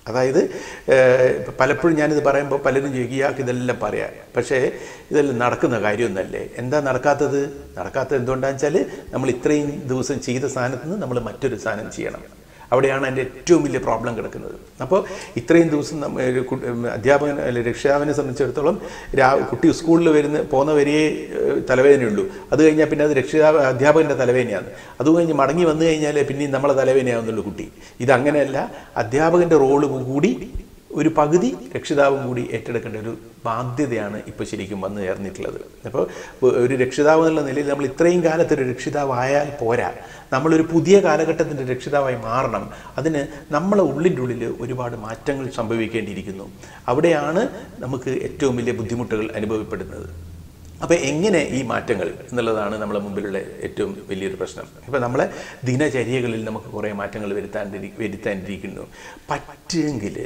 അതായത് ഏഹ്, പലപ്പോഴും ഞാനിത് പറയുമ്പോൾ പലരും ചോദിക്കും ഇയാൾക്ക് ഇതെല്ലാം പറയാം പക്ഷേ ഇതെല്ലാം നടക്കുന്ന കാര്യമൊന്നല്ലേ എന്താ നടക്കാത്തത് നടക്കാത്തത് എന്തുകൊണ്ടാണെന്ന് വെച്ചാൽ നമ്മൾ ഇത്രയും ദിവസം ചെയ്ത സ്ഥാനത്ത് നിന്ന് നമ്മൾ മറ്റൊരു സാധനം ചെയ്യണം അവിടെയാണ് എൻ്റെ ഏറ്റവും വലിയ പ്രോബ്ലം കിടക്കുന്നത് അപ്പോൾ ഇത്രയും ദിവസം നമ്മ ഒരു കു- ഉം, അധ്യാപകൻ അല്ലെ രക്ഷിതാവിനെ സംബന്ധിച്ചിടത്തോളം രാ കുട്ടി സ്കൂളിൽ വരുന്ന പോകുന്ന വരെയേ ഏഹ്, തലവേദനയുള്ളൂ അത് കഴിഞ്ഞാൽ പിന്നെ അത് രക്ഷിതാവ് അധ്യാപകൻ്റെ തലവേദനയാണ് അത് കഴിഞ്ഞ് മടങ്ങി വന്നു കഴിഞ്ഞാൽ പിന്നെയും നമ്മളെ തലവേദനയാവുന്നുള്ളൂ കുട്ടി ഇതങ്ങനെയല്ല അധ്യാപകൻ്റെ റോള് കൂടി ഒരു പകുതി രക്ഷിതാവും കൂടി ഏറ്റെടുക്കേണ്ട ഒരു ബാധ്യതയാണ് ഇപ്പോൾ ശരിക്കും വന്നു ചേർന്നിട്ടുള്ളത് അപ്പോൾ ഒരു രക്ഷിതാവ് എന്നുള്ള നിലയിൽ നമ്മൾ ഇത്രയും കാലത്ത് ഒരു രക്ഷിതാവായാൽ പോരാ നമ്മളൊരു പുതിയ കാലഘട്ടത്തിൻ്റെ രക്ഷിതാവായി മാറണം അതിന് നമ്മളെ ഉള്ളിൻ്റെ ഉള്ളിൽ ഒരുപാട് മാറ്റങ്ങൾ സംഭവിക്കേണ്ടിയിരിക്കുന്നു അവിടെയാണ് നമുക്ക് ഏറ്റവും വലിയ ബുദ്ധിമുട്ടുകൾ അനുഭവപ്പെടുന്നത് അപ്പോൾ എങ്ങനെ ഈ മാറ്റങ്ങൾ എന്നുള്ളതാണ് നമ്മളെ മുമ്പിലുള്ള ഏറ്റവും വലിയൊരു പ്രശ്നം ഇപ്പോൾ നമ്മളെ ദിനചര്യകളിൽ നമുക്ക് കുറേ മാറ്റങ്ങൾ വരുത്താൻ വരുത്താനിരിക്കുന്നു പറ്റുമെങ്കിൽ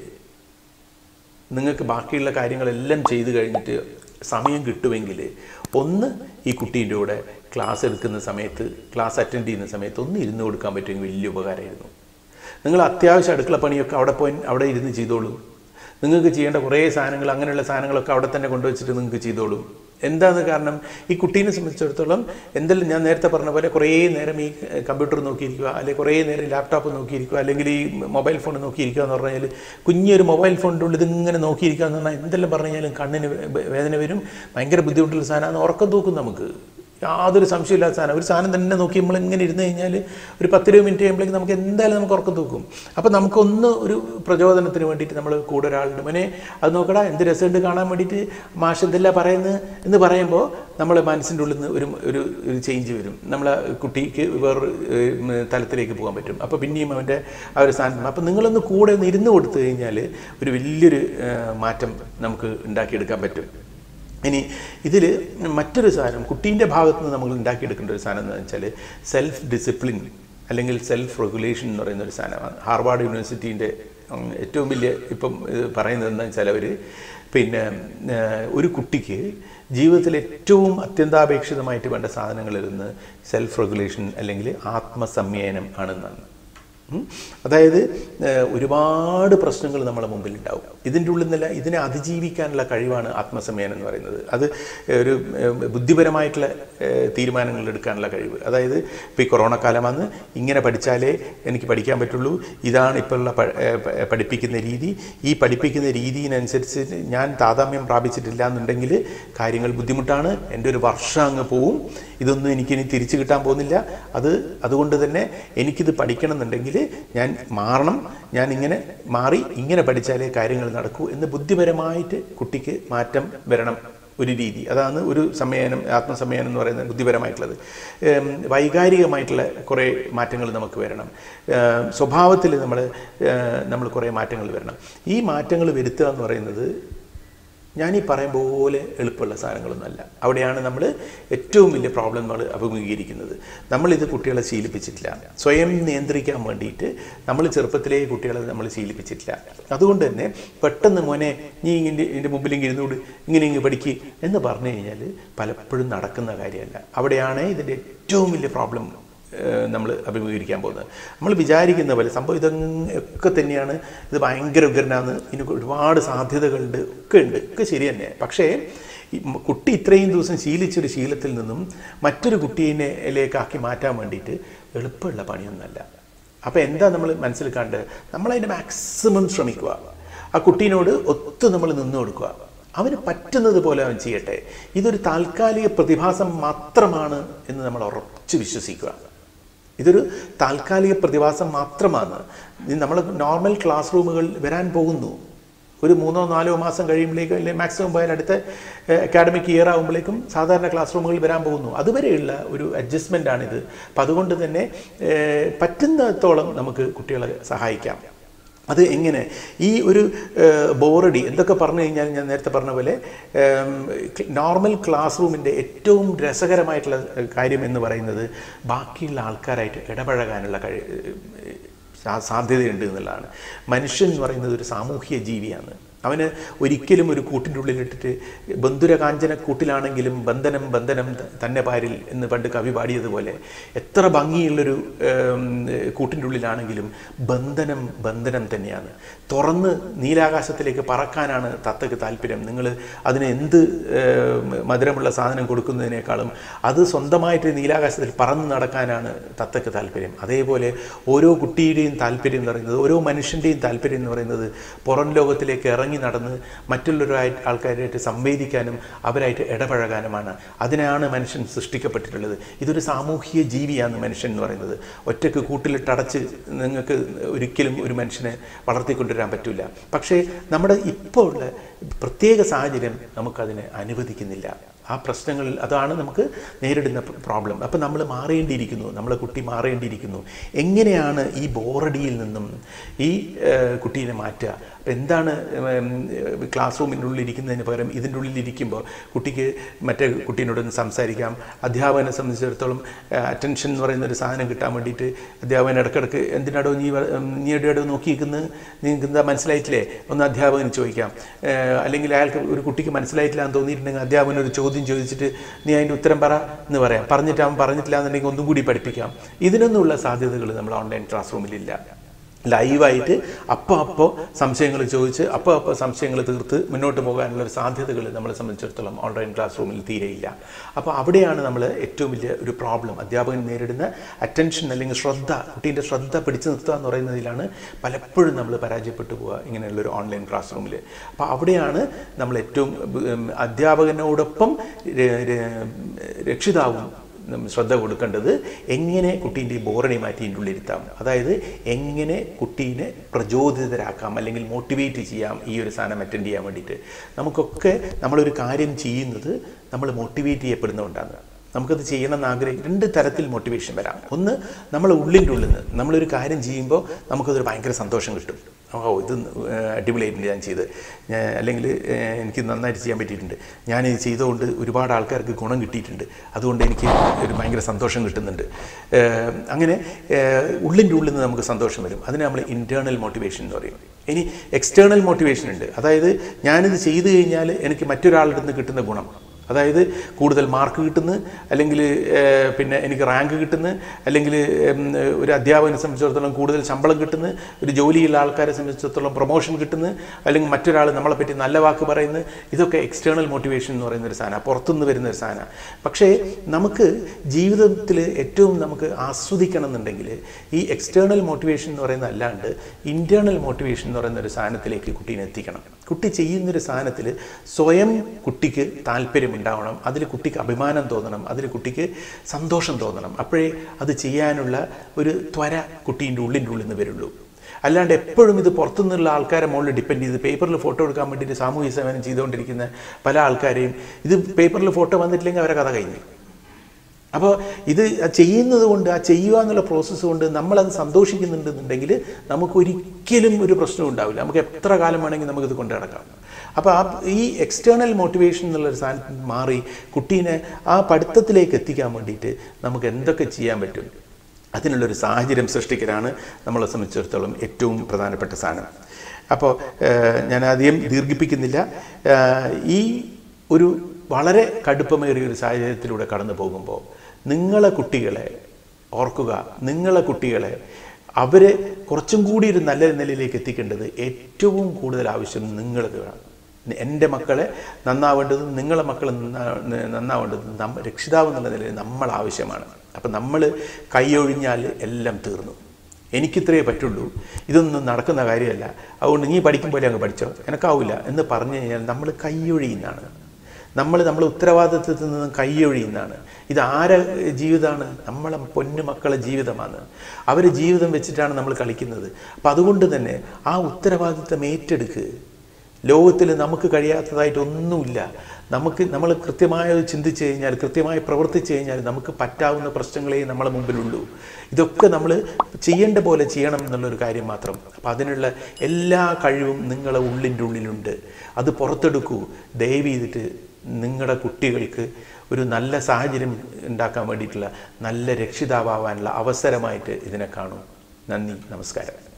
നിങ്ങൾക്ക് ബാക്കിയുള്ള കാര്യങ്ങളെല്ലാം ചെയ്തു കഴിഞ്ഞിട്ട് സമയം കിട്ടുമെങ്കിൽ ഒന്ന് ഈ കുട്ടീൻ്റെ കൂടെ ക്ലാസ് എടുക്കുന്ന സമയത്ത് ക്ലാസ് അറ്റൻഡ് ചെയ്യുന്ന സമയത്ത് ഒന്ന് ഇരുന്ന് കൊടുക്കാൻ പറ്റുമെങ്കിൽ വലിയ ഉപകാരമായിരുന്നു നിങ്ങൾ അത്യാവശ്യം അടുക്കള പണിയൊക്കെ അവിടെ പോയി അവിടെ ഇരുന്ന് ചെയ്തോളൂ നിങ്ങൾക്ക് ചെയ്യേണ്ട കുറേ സാധനങ്ങൾ അങ്ങനെയുള്ള സാധനങ്ങളൊക്കെ അവിടെ തന്നെ കൊണ്ടുവച്ചിട്ട് നിങ്ങൾക്ക് ചെയ്തോളൂ എന്താണ് കാരണം ഈ കുട്ടീനെ സംബന്ധിച്ചിടത്തോളം എന്തെല്ലാം ഞാൻ നേരത്തെ പറഞ്ഞ പോലെ കുറേ നേരം ഈ കമ്പ്യൂട്ടർ നോക്കിയിരിക്കുക അല്ലെങ്കിൽ കുറേ നേരം ലാപ്ടോപ്പ് നോക്കിയിരിക്കുക അല്ലെങ്കിൽ ഈ മൊബൈൽ ഫോൺ നോക്കിയിരിക്കുക എന്ന് പറഞ്ഞാൽ കുഞ്ഞൊരു മൊബൈൽ ഫോണിൻ്റെ ഉള്ളിൽ ഇതിങ്ങനെ നോക്കിയിരിക്കുക എന്ന് പറഞ്ഞാൽ എന്തെല്ലാം പറഞ്ഞു കഴിഞ്ഞാലും കണ്ണിന് വേ- വേദന വരും ഭയങ്കര ബുദ്ധിമുട്ടുള്ള സാധനമാണ് ഉറക്കം തൂക്കും നമുക്ക് യാതൊരു സംശയമില്ലാത്ത സാധനം ഒരു സാധനം തന്നെ നോക്കി നമ്മൾ ഇങ്ങനെ ഇരുന്ന് കഴിഞ്ഞാൽ ഒരു പത്ത് ഇരുപത് മിനിറ്റ് കഴിയുമ്പോഴേക്കും നമുക്ക് എന്തായാലും നമുക്ക് ഉറക്കം തൂക്കും അപ്പോൾ നമുക്കൊന്ന് ഒരു പ്രചോദനത്തിന് വേണ്ടിയിട്ട് നമ്മൾ കൂടെ ഒരാളുണ്ട് മോനെ അത് നോക്കടാ എന്ത് രസമുണ്ട് കാണാൻ വേണ്ടിയിട്ട് മാഷ് എന്തെല്ലാം പറയുന്നത് എന്ന് പറയുമ്പോൾ നമ്മളെ മനസ്സിൻ്റെ ഉള്ളിൽ നിന്ന് ഒരു ഒരു ഒരു ചേഞ്ച് വരും നമ്മളെ കുട്ടിക്ക് വേറൊരു ഏഹ്, തലത്തിലേക്ക് പോകാൻ പറ്റും അപ്പോൾ പിന്നെയും അവൻ്റെ ആ ഒരു സ്ഥാനത്ത് അപ്പോൾ നിങ്ങളൊന്ന് കൂടെ ഒന്ന് ഇരുന്ന് കൊടുത്തു കഴിഞ്ഞാൽ ഒരു വലിയൊരു ഏഹ്, മാറ്റം നമുക്ക് ഉണ്ടാക്കിയെടുക്കാൻ പറ്റും ഇനി ഇതിൽ മറ്റൊരു സാധനം കുട്ടീൻ്റെ ഭാഗത്ത് നിന്ന് നമ്മൾ ഉണ്ടാക്കിയെടുക്കേണ്ട ഒരു സാധനം എന്ന് വെച്ചാൽ സെൽഫ് ഡിസിപ്ലിൻ അല്ലെങ്കിൽ സെൽഫ് റെഗുലേഷൻ എന്ന് പറയുന്ന ഒരു സാധനമാണ് ഹാർവാർഡ് യൂണിവേഴ്സിറ്റീൻ്റെ ഉം, ഏറ്റവും വലിയ ഇപ്പം ഇത് പറയുന്നത് എന്താ വെച്ചാൽ അവർ പിന്നെ ഏഹ്, ഒരു കുട്ടിക്ക് ജീവിതത്തിൽ ഏറ്റവും അത്യന്താപേക്ഷിതമായിട്ട് വേണ്ട സാധനങ്ങളിൽ നിന്ന് സെൽഫ് റെഗുലേഷൻ അല്ലെങ്കിൽ ആത്മസംയനം ആണെന്നാണ് ഉം. അതായത് ഏഹ്, ഒരുപാട് പ്രശ്നങ്ങൾ നമ്മളെ മുമ്പിൽ ഉണ്ടാവും ഇതിൻ്റെ ഉള്ളിൽ നിന്നല്ല ഇതിനെ അതിജീവിക്കാനുള്ള കഴിവാണ് ആത്മസമയനം എന്ന് പറയുന്നത് അത് ഒരു ഏഹ്, ബുദ്ധിപരമായിട്ടുള്ള ഏഹ്, തീരുമാനങ്ങൾ എടുക്കാനുള്ള കഴിവ് അതായത് ഇപ്പോൾ ഈ കൊറോണ കാലമാണ് ഇങ്ങനെ പഠിച്ചാലേ എനിക്ക് പഠിക്കാൻ പറ്റുള്ളൂ ഇതാണ് ഇപ്പോഴുള്ള പ- ഏഹ്, പ- പഠിപ്പിക്കുന്ന രീതി ഈ പഠിപ്പിക്കുന്ന രീതിയിനനുസരിച്ച് ഞാൻ താതാമ്യം പ്രാപിച്ചിട്ടില്ല എന്നുണ്ടെങ്കിൽ കാര്യങ്ങൾ ബുദ്ധിമുട്ടാണ് എൻ്റെ ഒരു വർഷം അങ്ങ് പോവും ഇതൊന്നും എനിക്കിനി തിരിച്ചു കിട്ടാൻ പോകുന്നില്ല അത് അതുകൊണ്ട് തന്നെ എനിക്കിത് പഠിക്കണം എന്നുണ്ടെങ്കിൽ ഞാൻ മാറണം ഞാൻ ഇങ്ങനെ മാറി ഇങ്ങനെ പഠിച്ചാലേ കാര്യങ്ങൾ നടക്കൂ എന്ന് ബുദ്ധിപരമായിട്ട് കുട്ടിക്ക് മാറ്റം വരണം ഒരു രീതി അതാണ് ഒരു സമ്മേളനം ആത്മസമ്മേളനം എന്ന് പറയുന്നത് ബുദ്ധിപരമായിട്ടുള്ളത് ഏം, വൈകാരികമായിട്ടുള്ള കുറേ മാറ്റങ്ങൾ നമുക്ക് വരണം സ്വഭാവത്തിൽ നമ്മൾ നമ്മൾ കുറേ മാറ്റങ്ങൾ വരണം ഈ മാറ്റങ്ങൾ വരുത്തുക എന്ന് പറയുന്നത് ഞാൻ ഈ പറയും പോലെ എളുപ്പമുള്ള സാധനങ്ങളൊന്നുമല്ല അവിടെയാണ് നമ്മൾ ഏറ്റവും വലിയ പ്രോബ്ലം നമ്മൾ അഭിമുഖീകരിക്കുന്നത് നമ്മളിത് കുട്ടികളെ ശീലിപ്പിച്ചിട്ടില്ല സ്വയം നിയന്ത്രിക്കാൻ വേണ്ടിയിട്ട് നമ്മൾ ചെറുപ്പത്തിലേ കുട്ടികളെ നമ്മൾ ശീലിപ്പിച്ചിട്ടില്ല അതുകൊണ്ട് തന്നെ പെട്ടെന്ന് മോനെ നീ ഇങ്ങനെ ഇതിൻ്റെ മുമ്പിലെങ്കിൽ ഇരുന്നൂട് ഇങ്ങനെ ഇങ്ങ് പഠിക്ക് എന്ന് പറഞ്ഞു കഴിഞ്ഞാൽ പലപ്പോഴും നടക്കുന്ന കാര്യമല്ല അവിടെയാണ് ഇതിൻ്റെ ഏറ്റവും വലിയ പ്രോബ്ലം നമ്മൾ അഭിമുഖീകരിക്കാൻ പോകുന്നത് നമ്മൾ വിചാരിക്കുന്ന പോലെ സംഭവം ഇതൊക്കെ തന്നെയാണ് ഇത് ഭയങ്കര ഉഗ്രനാണ് ഇതിന് ഒരുപാട് സാധ്യതകളുണ്ട് ഒക്കെ ഉണ്ട് ഒക്കെ ശരി തന്നെ പക്ഷേ ഈ മ- കുട്ടി ഇത്രയും ദിവസം ശീലിച്ചൊരു ശീലത്തിൽ നിന്നും മറ്റൊരു കുട്ടീനെലേക്കാക്കി മാറ്റാൻ വേണ്ടിയിട്ട് എളുപ്പമുള്ള പണിയൊന്നുമല്ല അപ്പോൾ എന്താ നമ്മൾ മനസ്സിൽ കണ്ട് നമ്മളതിൻ്റെ മാക്സിമം ശ്രമിക്കുക ആ കുട്ടീനോട് ഒത്തു നമ്മൾ നിന്ന് കൊടുക്കുക അവന് പറ്റുന്നത് പോലെ അവൻ ചെയ്യട്ടെ ഇതൊരു താൽക്കാലിക പ്രതിഭാസം മാത്രമാണ് എന്ന് നമ്മൾ ഉറച്ചു വിശ്വസിക്കുക ഇതൊരു താൽക്കാലിക പ്രതിഭാസം മാത്രമാണ് നമ്മൾ നോർമൽ ക്ലാസ് റൂമുകൾ വരാൻ പോകുന്നു ഒരു മൂന്നോ നാലോ മാസം കഴിയുമ്പോഴേക്കും അല്ലെങ്കിൽ മാക്സിമം പോയാൽ അടുത്ത അക്കാഡമിക് ഇയർ ആകുമ്പോഴേക്കും സാധാരണ ക്ലാസ് റൂമുകൾ വരാൻ പോകുന്നു അതുവരെയുള്ള ഒരു അഡ്ജസ്റ്റ്മെൻ്റ് ആണിത് അപ്പം അതുകൊണ്ട് തന്നെ ഏഹ്, പറ്റുന്നിടത്തോളം നമുക്ക് കുട്ടികളെ സഹായിക്കാം അത് എങ്ങനെ ഈ ഒരു ഏഹ്, ബോറടി എന്തൊക്കെ പറഞ്ഞു കഴിഞ്ഞാൽ ഞാൻ നേരത്തെ പറഞ്ഞ പോലെ ഏം, നോർമൽ ക്ലാസ് റൂമിൻ്റെ ഏറ്റവും രസകരമായിട്ടുള്ള കാര്യം എന്ന് പറയുന്നത് ബാക്കിയുള്ള ആൾക്കാരായിട്ട് ഇടപഴകാനുള്ള കഴി സാ- സാധ്യതയുണ്ട് എന്നുള്ളതാണ് മനുഷ്യൻ എന്ന് പറയുന്നത് ഒരു സാമൂഹ്യ ജീവിയാണ് അവന് ഒരിക്കലും ഒരു കൂട്ടിൻ്റെ ഉള്ളിലിട്ടിട്ട് ബന്ധുര കാഞ്ചന കൂട്ടിലാണെങ്കിലും ബന്ധനം ബന്ധനം ത- തന്നെ പാരിൽ എന്ന് പണ്ട് കവി പാടിയതുപോലെ എത്ര ഭംഗിയുള്ളൊരു ഏം, കൂട്ടിൻ്റെ ഉള്ളിലാണെങ്കിലും ബന്ധനം ബന്ധനം തന്നെയാണ് തുറന്ന് നീലാകാശത്തിലേക്ക് പറക്കാനാണ് തത്തക്ക് താല്പര്യം നിങ്ങൾ അതിന് എന്ത് ഏം, മധുരമുള്ള സാധനം കൊടുക്കുന്നതിനേക്കാളും അത് സ്വന്തമായിട്ട് നീലാകാശത്തിൽ പറന്ന് നടക്കാനാണ് തത്തക്ക് താല്പര്യം അതേപോലെ ഓരോ കുട്ടിയുടെയും താല്പര്യം എന്ന് പറയുന്നത് ഓരോ മനുഷ്യൻ്റെയും താല്പര്യം എന്ന് പറയുന്നത് പുറം ലോകത്തിലേക്ക് ഇറങ്ങി നടന്ന് മറ്റുള്ളവരായി ആൾക്കാരായിട്ട് സംവേദിക്കാനും അവരായിട്ട് ഇടപഴകാനുമാണ് അതിനാണ് മനുഷ്യൻ സൃഷ്ടിക്കപ്പെട്ടിട്ടുള്ളത് ഇതൊരു സാമൂഹിക ജീവിയാണ് മനുഷ്യൻ എന്ന് പറയുന്നത് ഒറ്റയ്ക്ക് കൂട്ടിലിട്ടടച്ച് നിങ്ങൾക്ക് ഒരിക്കലും ഒരു മനുഷ്യനെ വളർത്തിക്കൊണ്ടുവരാൻ പറ്റില്ല പക്ഷേ നമ്മുടെ ഇപ്പോൾ ഉള്ള പ്രത്യേക സാഹചര്യം നമുക്കതിനെ അനുവദിക്കുന്നില്ല ആ പ്രശ്നങ്ങളിൽ അതാണ് നമുക്ക് നേരിടുന്ന പ്രോബ്ലം അപ്പം നമ്മൾ മാറേണ്ടിയിരിക്കുന്നു നമ്മളെ കുട്ടി മാറേണ്ടിയിരിക്കുന്നു എങ്ങനെയാണ് ഈ ബോറടിയിൽ നിന്നും ഈ ഏഹ്, കുട്ടീനെ മാറ്റുക അപ്പം എന്താണ് ക്ലാസ് റൂമിൻ്റെ ഉള്ളിൽ ഇരിക്കുന്നതിന് പകരം ഇതിൻ്റെ ഉള്ളിൽ ഇരിക്കുമ്പോൾ കുട്ടിക്ക് മറ്റേ കുട്ടീനോടൊന്ന് സംസാരിക്കാം അധ്യാപകനെ സംബന്ധിച്ചിടത്തോളം അറ്റൻഷൻ എന്ന് പറയുന്ന ഒരു സാധനം കിട്ടാൻ വേണ്ടിയിട്ട് അധ്യാപകൻ ഇടക്കിടക്ക് എന്തിനാടോ നീ വ- ഉം, നീ എവിടെയോ നോക്കി നിൽക്കുന്നത് നിങ്ങൾക്ക് എന്താ മനസ്സിലായിട്ടില്ലേ ഒന്ന് അധ്യാപകന് ചോദിക്കാം ഏഹ്, അല്ലെങ്കിൽ അയാൾക്ക് ഒരു കുട്ടിക്ക് മനസ്സിലായിട്ടില്ല എന്ന് തോന്നിയിട്ടുണ്ടെങ്കിൽ അധ്യാപകൻ ഒരു ചോദ്യം ചോദിച്ചിട്ട് നീ അതിൻ്റെ ഉത്തരം പറ എന്ന് പറയാം പറഞ്ഞിട്ട് അവൻ പറഞ്ഞിട്ടില്ല എന്നുണ്ടെങ്കിൽ ഒന്നും കൂടി പഠിപ്പിക്കാം ഇതിനൊന്നുമുള്ള സാധ്യതകൾ നമ്മൾ ഓൺലൈൻ ക്ലാസ് റൂമിലില്ല ലൈവായിട്ട് അപ്പോൾ അപ്പോൾ സംശയങ്ങൾ ചോദിച്ച് അപ്പോൾ അപ്പോൾ സംശയങ്ങൾ തീർത്ത് മുന്നോട്ട് പോകാനുള്ള ഒരു സാധ്യതകൾ നമ്മളെ സംബന്ധിച്ചിടത്തോളം ഓൺലൈൻ ക്ലാസ് റൂമിൽ തീരെയില്ല അപ്പോൾ അവിടെയാണ് നമ്മൾ ഏറ്റവും വലിയ ഒരു പ്രോബ്ലം അധ്യാപകൻ നേരിടുന്ന അറ്റൻഷൻ അല്ലെങ്കിൽ ശ്രദ്ധ കുട്ടീൻ്റെ ശ്രദ്ധ പിടിച്ചു നിർത്തുക എന്ന് പറയുന്നതിലാണ് പലപ്പോഴും നമ്മൾ പരാജയപ്പെട്ടു പോവുക ഇങ്ങനെയുള്ളൊരു ഓൺലൈൻ ക്ലാസ് റൂമിൽ അപ്പോൾ അവിടെയാണ് നമ്മൾ ഏറ്റവും ഉം, അധ്യാപകനോടൊപ്പം ര- ര- രക്ഷിതാവും നമ്മൾ ശ്രദ്ധ കൊടുക്കേണ്ടത് എങ്ങനെ കുട്ടീൻ്റെ ഈ ബോറടി മാറ്റി ഇതിൻ്റെ ഉള്ളിരുത്താം അതായത് എങ്ങനെ കുട്ടീനെ പ്രചോദിതരാക്കാം അല്ലെങ്കിൽ മോട്ടിവേറ്റ് ചെയ്യാം ഈ ഒരു സാധനം അറ്റൻഡ് ചെയ്യാൻ വേണ്ടിയിട്ട് നമുക്കൊക്കെ നമ്മളൊരു കാര്യം ചെയ്യുന്നത് നമ്മൾ മോട്ടിവേറ്റ് ചെയ്യപ്പെടുന്നതുകൊണ്ടാണ് നമുക്കത് ചെയ്യണമെന്ന് ആഗ്രഹം രണ്ട് തരത്തിൽ മോട്ടിവേഷൻ വരാം ഒന്ന് നമ്മൾ ഉള്ളിൻ്റെ ഉള്ളിൽ നിന്ന് നമ്മളൊരു കാര്യം ചെയ്യുമ്പോൾ നമുക്കതൊരു ഭയങ്കര സന്തോഷം കിട്ടും ഓ ഇത് അടിപൊളിയായിട്ടുണ്ട് ഞാൻ ചെയ്ത് ഞാൻ അല്ലെങ്കിൽ ഏഹ്, എനിക്ക് നന്നായിട്ട് ചെയ്യാൻ പറ്റിയിട്ടുണ്ട് ഞാൻ ഇത് ചെയ്തുകൊണ്ട് ഒരുപാട് ആൾക്കാർക്ക് ഗുണം കിട്ടിയിട്ടുണ്ട് അതുകൊണ്ട് എനിക്ക് ഒരു ഭയങ്കര സന്തോഷം കിട്ടുന്നുണ്ട് ഏഹ്, അങ്ങനെ ഏഹ്, ഉള്ളിൻ്റെ ഉള്ളിൽ നിന്ന് നമുക്ക് സന്തോഷം വരും അതിനെ നമ്മൾ ഇൻറ്റേർണൽ മോട്ടിവേഷൻ എന്ന് പറയും ഇനി എക്സ്റ്റേണൽ മോട്ടിവേഷൻ ഉണ്ട് അതായത് ഞാനിത് ചെയ്തു കഴിഞ്ഞാൽ എനിക്ക് മറ്റൊരാളുടെ നിന്ന് കിട്ടുന്ന ഗുണം അതായത് കൂടുതൽ മാർക്ക് കിട്ടുന്നു അല്ലെങ്കിൽ ഏഹ്, പിന്നെ എനിക്ക് റാങ്ക് കിട്ടുന്നു അല്ലെങ്കിൽ ഉം, ഒരു അധ്യാപകനെ സംബന്ധിച്ചിടത്തോളം കൂടുതൽ ശമ്പളം കിട്ടുന്നു ഒരു ജോലിയുള്ള ആൾക്കാരെ സംബന്ധിച്ചിടത്തോളം പ്രൊമോഷൻ കിട്ടുന്നു അല്ലെങ്കിൽ മറ്റൊരാൾ നമ്മളെ പറ്റി നല്ല വാക്ക് പറയുന്നു ഇതൊക്കെ എക്സ്റ്റേണൽ മോട്ടിവേഷൻ എന്ന് പറയുന്ന ഒരു സാധനം പുറത്തുനിന്ന് വരുന്ന ഒരു സാധനം പക്ഷേ നമുക്ക് ജീവിതത്തിൽ ഏറ്റവും നമുക്ക് ആസ്വദിക്കണം എന്നുണ്ടെങ്കിൽ ഈ എക്സ്റ്റേണൽ മോട്ടിവേഷൻ എന്ന് പറയുന്ന അല്ലാണ്ട് ഇൻറ്റേർണൽ മോട്ടിവേഷൻ എന്ന് പറയുന്ന ഒരു സാധനത്തിലേക്ക് കുട്ടീനെ എത്തിക്കണം കുട്ടി ചെയ്യുന്നൊരു സാധനത്തിൽ സ്വയം കുട്ടിക്ക് താല്പര്യമുണ്ടാവണം അതിൽ കുട്ടിക്ക് അഭിമാനം തോന്നണം അതിൽ കുട്ടിക്ക് സന്തോഷം തോന്നണം അപ്പോഴേ അത് ചെയ്യാനുള്ള ഒരു ത്വര കുട്ടീൻ്റെ ഉള്ളിൻ്റെ ഉള്ളിൽ നിന്ന് വരുള്ളൂ അല്ലാണ്ട് എപ്പോഴും ഇത് പുറത്തുനിന്നുള്ള ആൾക്കാരെ മുകളിൽ ഡിപ്പെൻഡ് ചെയ്ത് പേപ്പറിൽ ഫോട്ടോ എടുക്കാൻ വേണ്ടിയിട്ട് സാമൂഹ്യ സേവനം ചെയ്തുകൊണ്ടിരിക്കുന്ന പല ആൾക്കാരെയും ഇത് പേപ്പറിൽ ഫോട്ടോ വന്നിട്ടില്ലെങ്കിൽ അവരെ കഥ കഴിഞ്ഞു അപ്പോൾ ഇത് ചെയ്യുന്നത് കൊണ്ട് ആ ചെയ്യുക എന്നുള്ള പ്രോസസ്സ് കൊണ്ട് നമ്മളത് സന്തോഷിക്കുന്നുണ്ടെന്നുണ്ടെങ്കിൽ നമുക്കൊരിക്കലും ഒരു പ്രശ്നവും ഉണ്ടാവില്ല നമുക്ക് എത്ര കാലം വേണമെങ്കിൽ നമുക്കിത് കൊണ്ടു നടക്കാം അപ്പോൾ ആ ഈ എക്സ്റ്റേണൽ മോട്ടിവേഷൻ എന്നുള്ളൊരു സാധനത്തിൽ മാറി കുട്ടീനെ ആ പഠിത്തത്തിലേക്ക് എത്തിക്കാൻ വേണ്ടിയിട്ട് നമുക്ക് എന്തൊക്കെ ചെയ്യാൻ പറ്റും അതിനുള്ളൊരു സാഹചര്യം സൃഷ്ടിക്കലാണ് നമ്മളെ സംബന്ധിച്ചിടത്തോളം ഏറ്റവും പ്രധാനപ്പെട്ട സാധനം അപ്പോൾ ഏഹ്, ഞാൻ അധികം ദീർഘിപ്പിക്കുന്നില്ല ഏഹ്, ഈ ഒരു വളരെ കടുപ്പമേറിയ ഒരു സാഹചര്യത്തിലൂടെ കടന്നു പോകുമ്പോൾ നിങ്ങളെ കുട്ടികളെ ഓർക്കുക നിങ്ങളെ കുട്ടികളെ അവരെ കുറച്ചും കൂടി ഒരു നല്ല നിലയിലേക്ക് എത്തിക്കേണ്ടത് ഏറ്റവും കൂടുതൽ ആവശ്യം നിങ്ങൾക്ക് വേണം എൻ്റെ മക്കളെ നന്നാവേണ്ടത് നിങ്ങളെ മക്കൾ നന്നാ- നന്നാവേണ്ടത് നമ്മ രക്ഷിതാവ് എന്നുള്ള നിലയിൽ നമ്മൾ ആവശ്യമാണ് അപ്പം നമ്മൾ കൈയൊഴിഞ്ഞാൽ എല്ലാം തീർന്നു എനിക്കിത്രയേ പറ്റുള്ളൂ ഇതൊന്നും നടക്കുന്ന കാര്യമല്ല അതുകൊണ്ട് നീ പഠിക്കും പോലെ അങ്ങ് പഠിച്ചോ എനക്കാവില്ല എന്ന് പറഞ്ഞു കഴിഞ്ഞാൽ നമ്മൾ കൈയൊഴിയുന്നതാണ് നമ്മൾ നമ്മളെ ഉത്തരവാദിത്വത്തിൽ നിന്ന് കൈയൊഴിയുന്നതാണ് ഇത് ആരെ ജീവിതമാണ് നമ്മളെ പൊന്നു മക്കളെ ജീവിതമാണ് അവരെ ജീവിതം വെച്ചിട്ടാണ് നമ്മൾ കളിക്കുന്നത് അപ്പം അതുകൊണ്ട് തന്നെ ആ ഉത്തരവാദിത്വം ഏറ്റെടുക്ക് ലോകത്തിൽ നമുക്ക് കഴിയാത്തതായിട്ട് ഒന്നുമില്ല നമുക്ക് നമ്മൾ കൃത്യമായി ചിന്തിച്ചു കഴിഞ്ഞാൽ കൃത്യമായി പ്രവർത്തിച്ചു കഴിഞ്ഞാൽ നമുക്ക് പറ്റാവുന്ന പ്രശ്നങ്ങളെ നമ്മളെ മുമ്പിലുള്ളൂ ഇതൊക്കെ നമ്മൾ ചെയ്യേണ്ട പോലെ ചെയ്യണം എന്നുള്ളൊരു കാര്യം മാത്രം അപ്പം അതിനുള്ള എല്ലാ കഴിവും നിങ്ങളെ ഉള്ളിൻ്റെ ഉള്ളിലുണ്ട് അത് പുറത്തെടുക്കൂ ദയവ് ചെയ്തിട്ട് നിങ്ങളുടെ കുട്ടികൾക്ക് ഒരു നല്ല സാഹചര്യം ഉണ്ടാക്കാൻ വേണ്ടിയിട്ടുള്ള നല്ല രക്ഷിതാവാനുള്ള അവസരമായിട്ട് ഇതിനെ കാണൂ നന്ദി നമസ്കാരം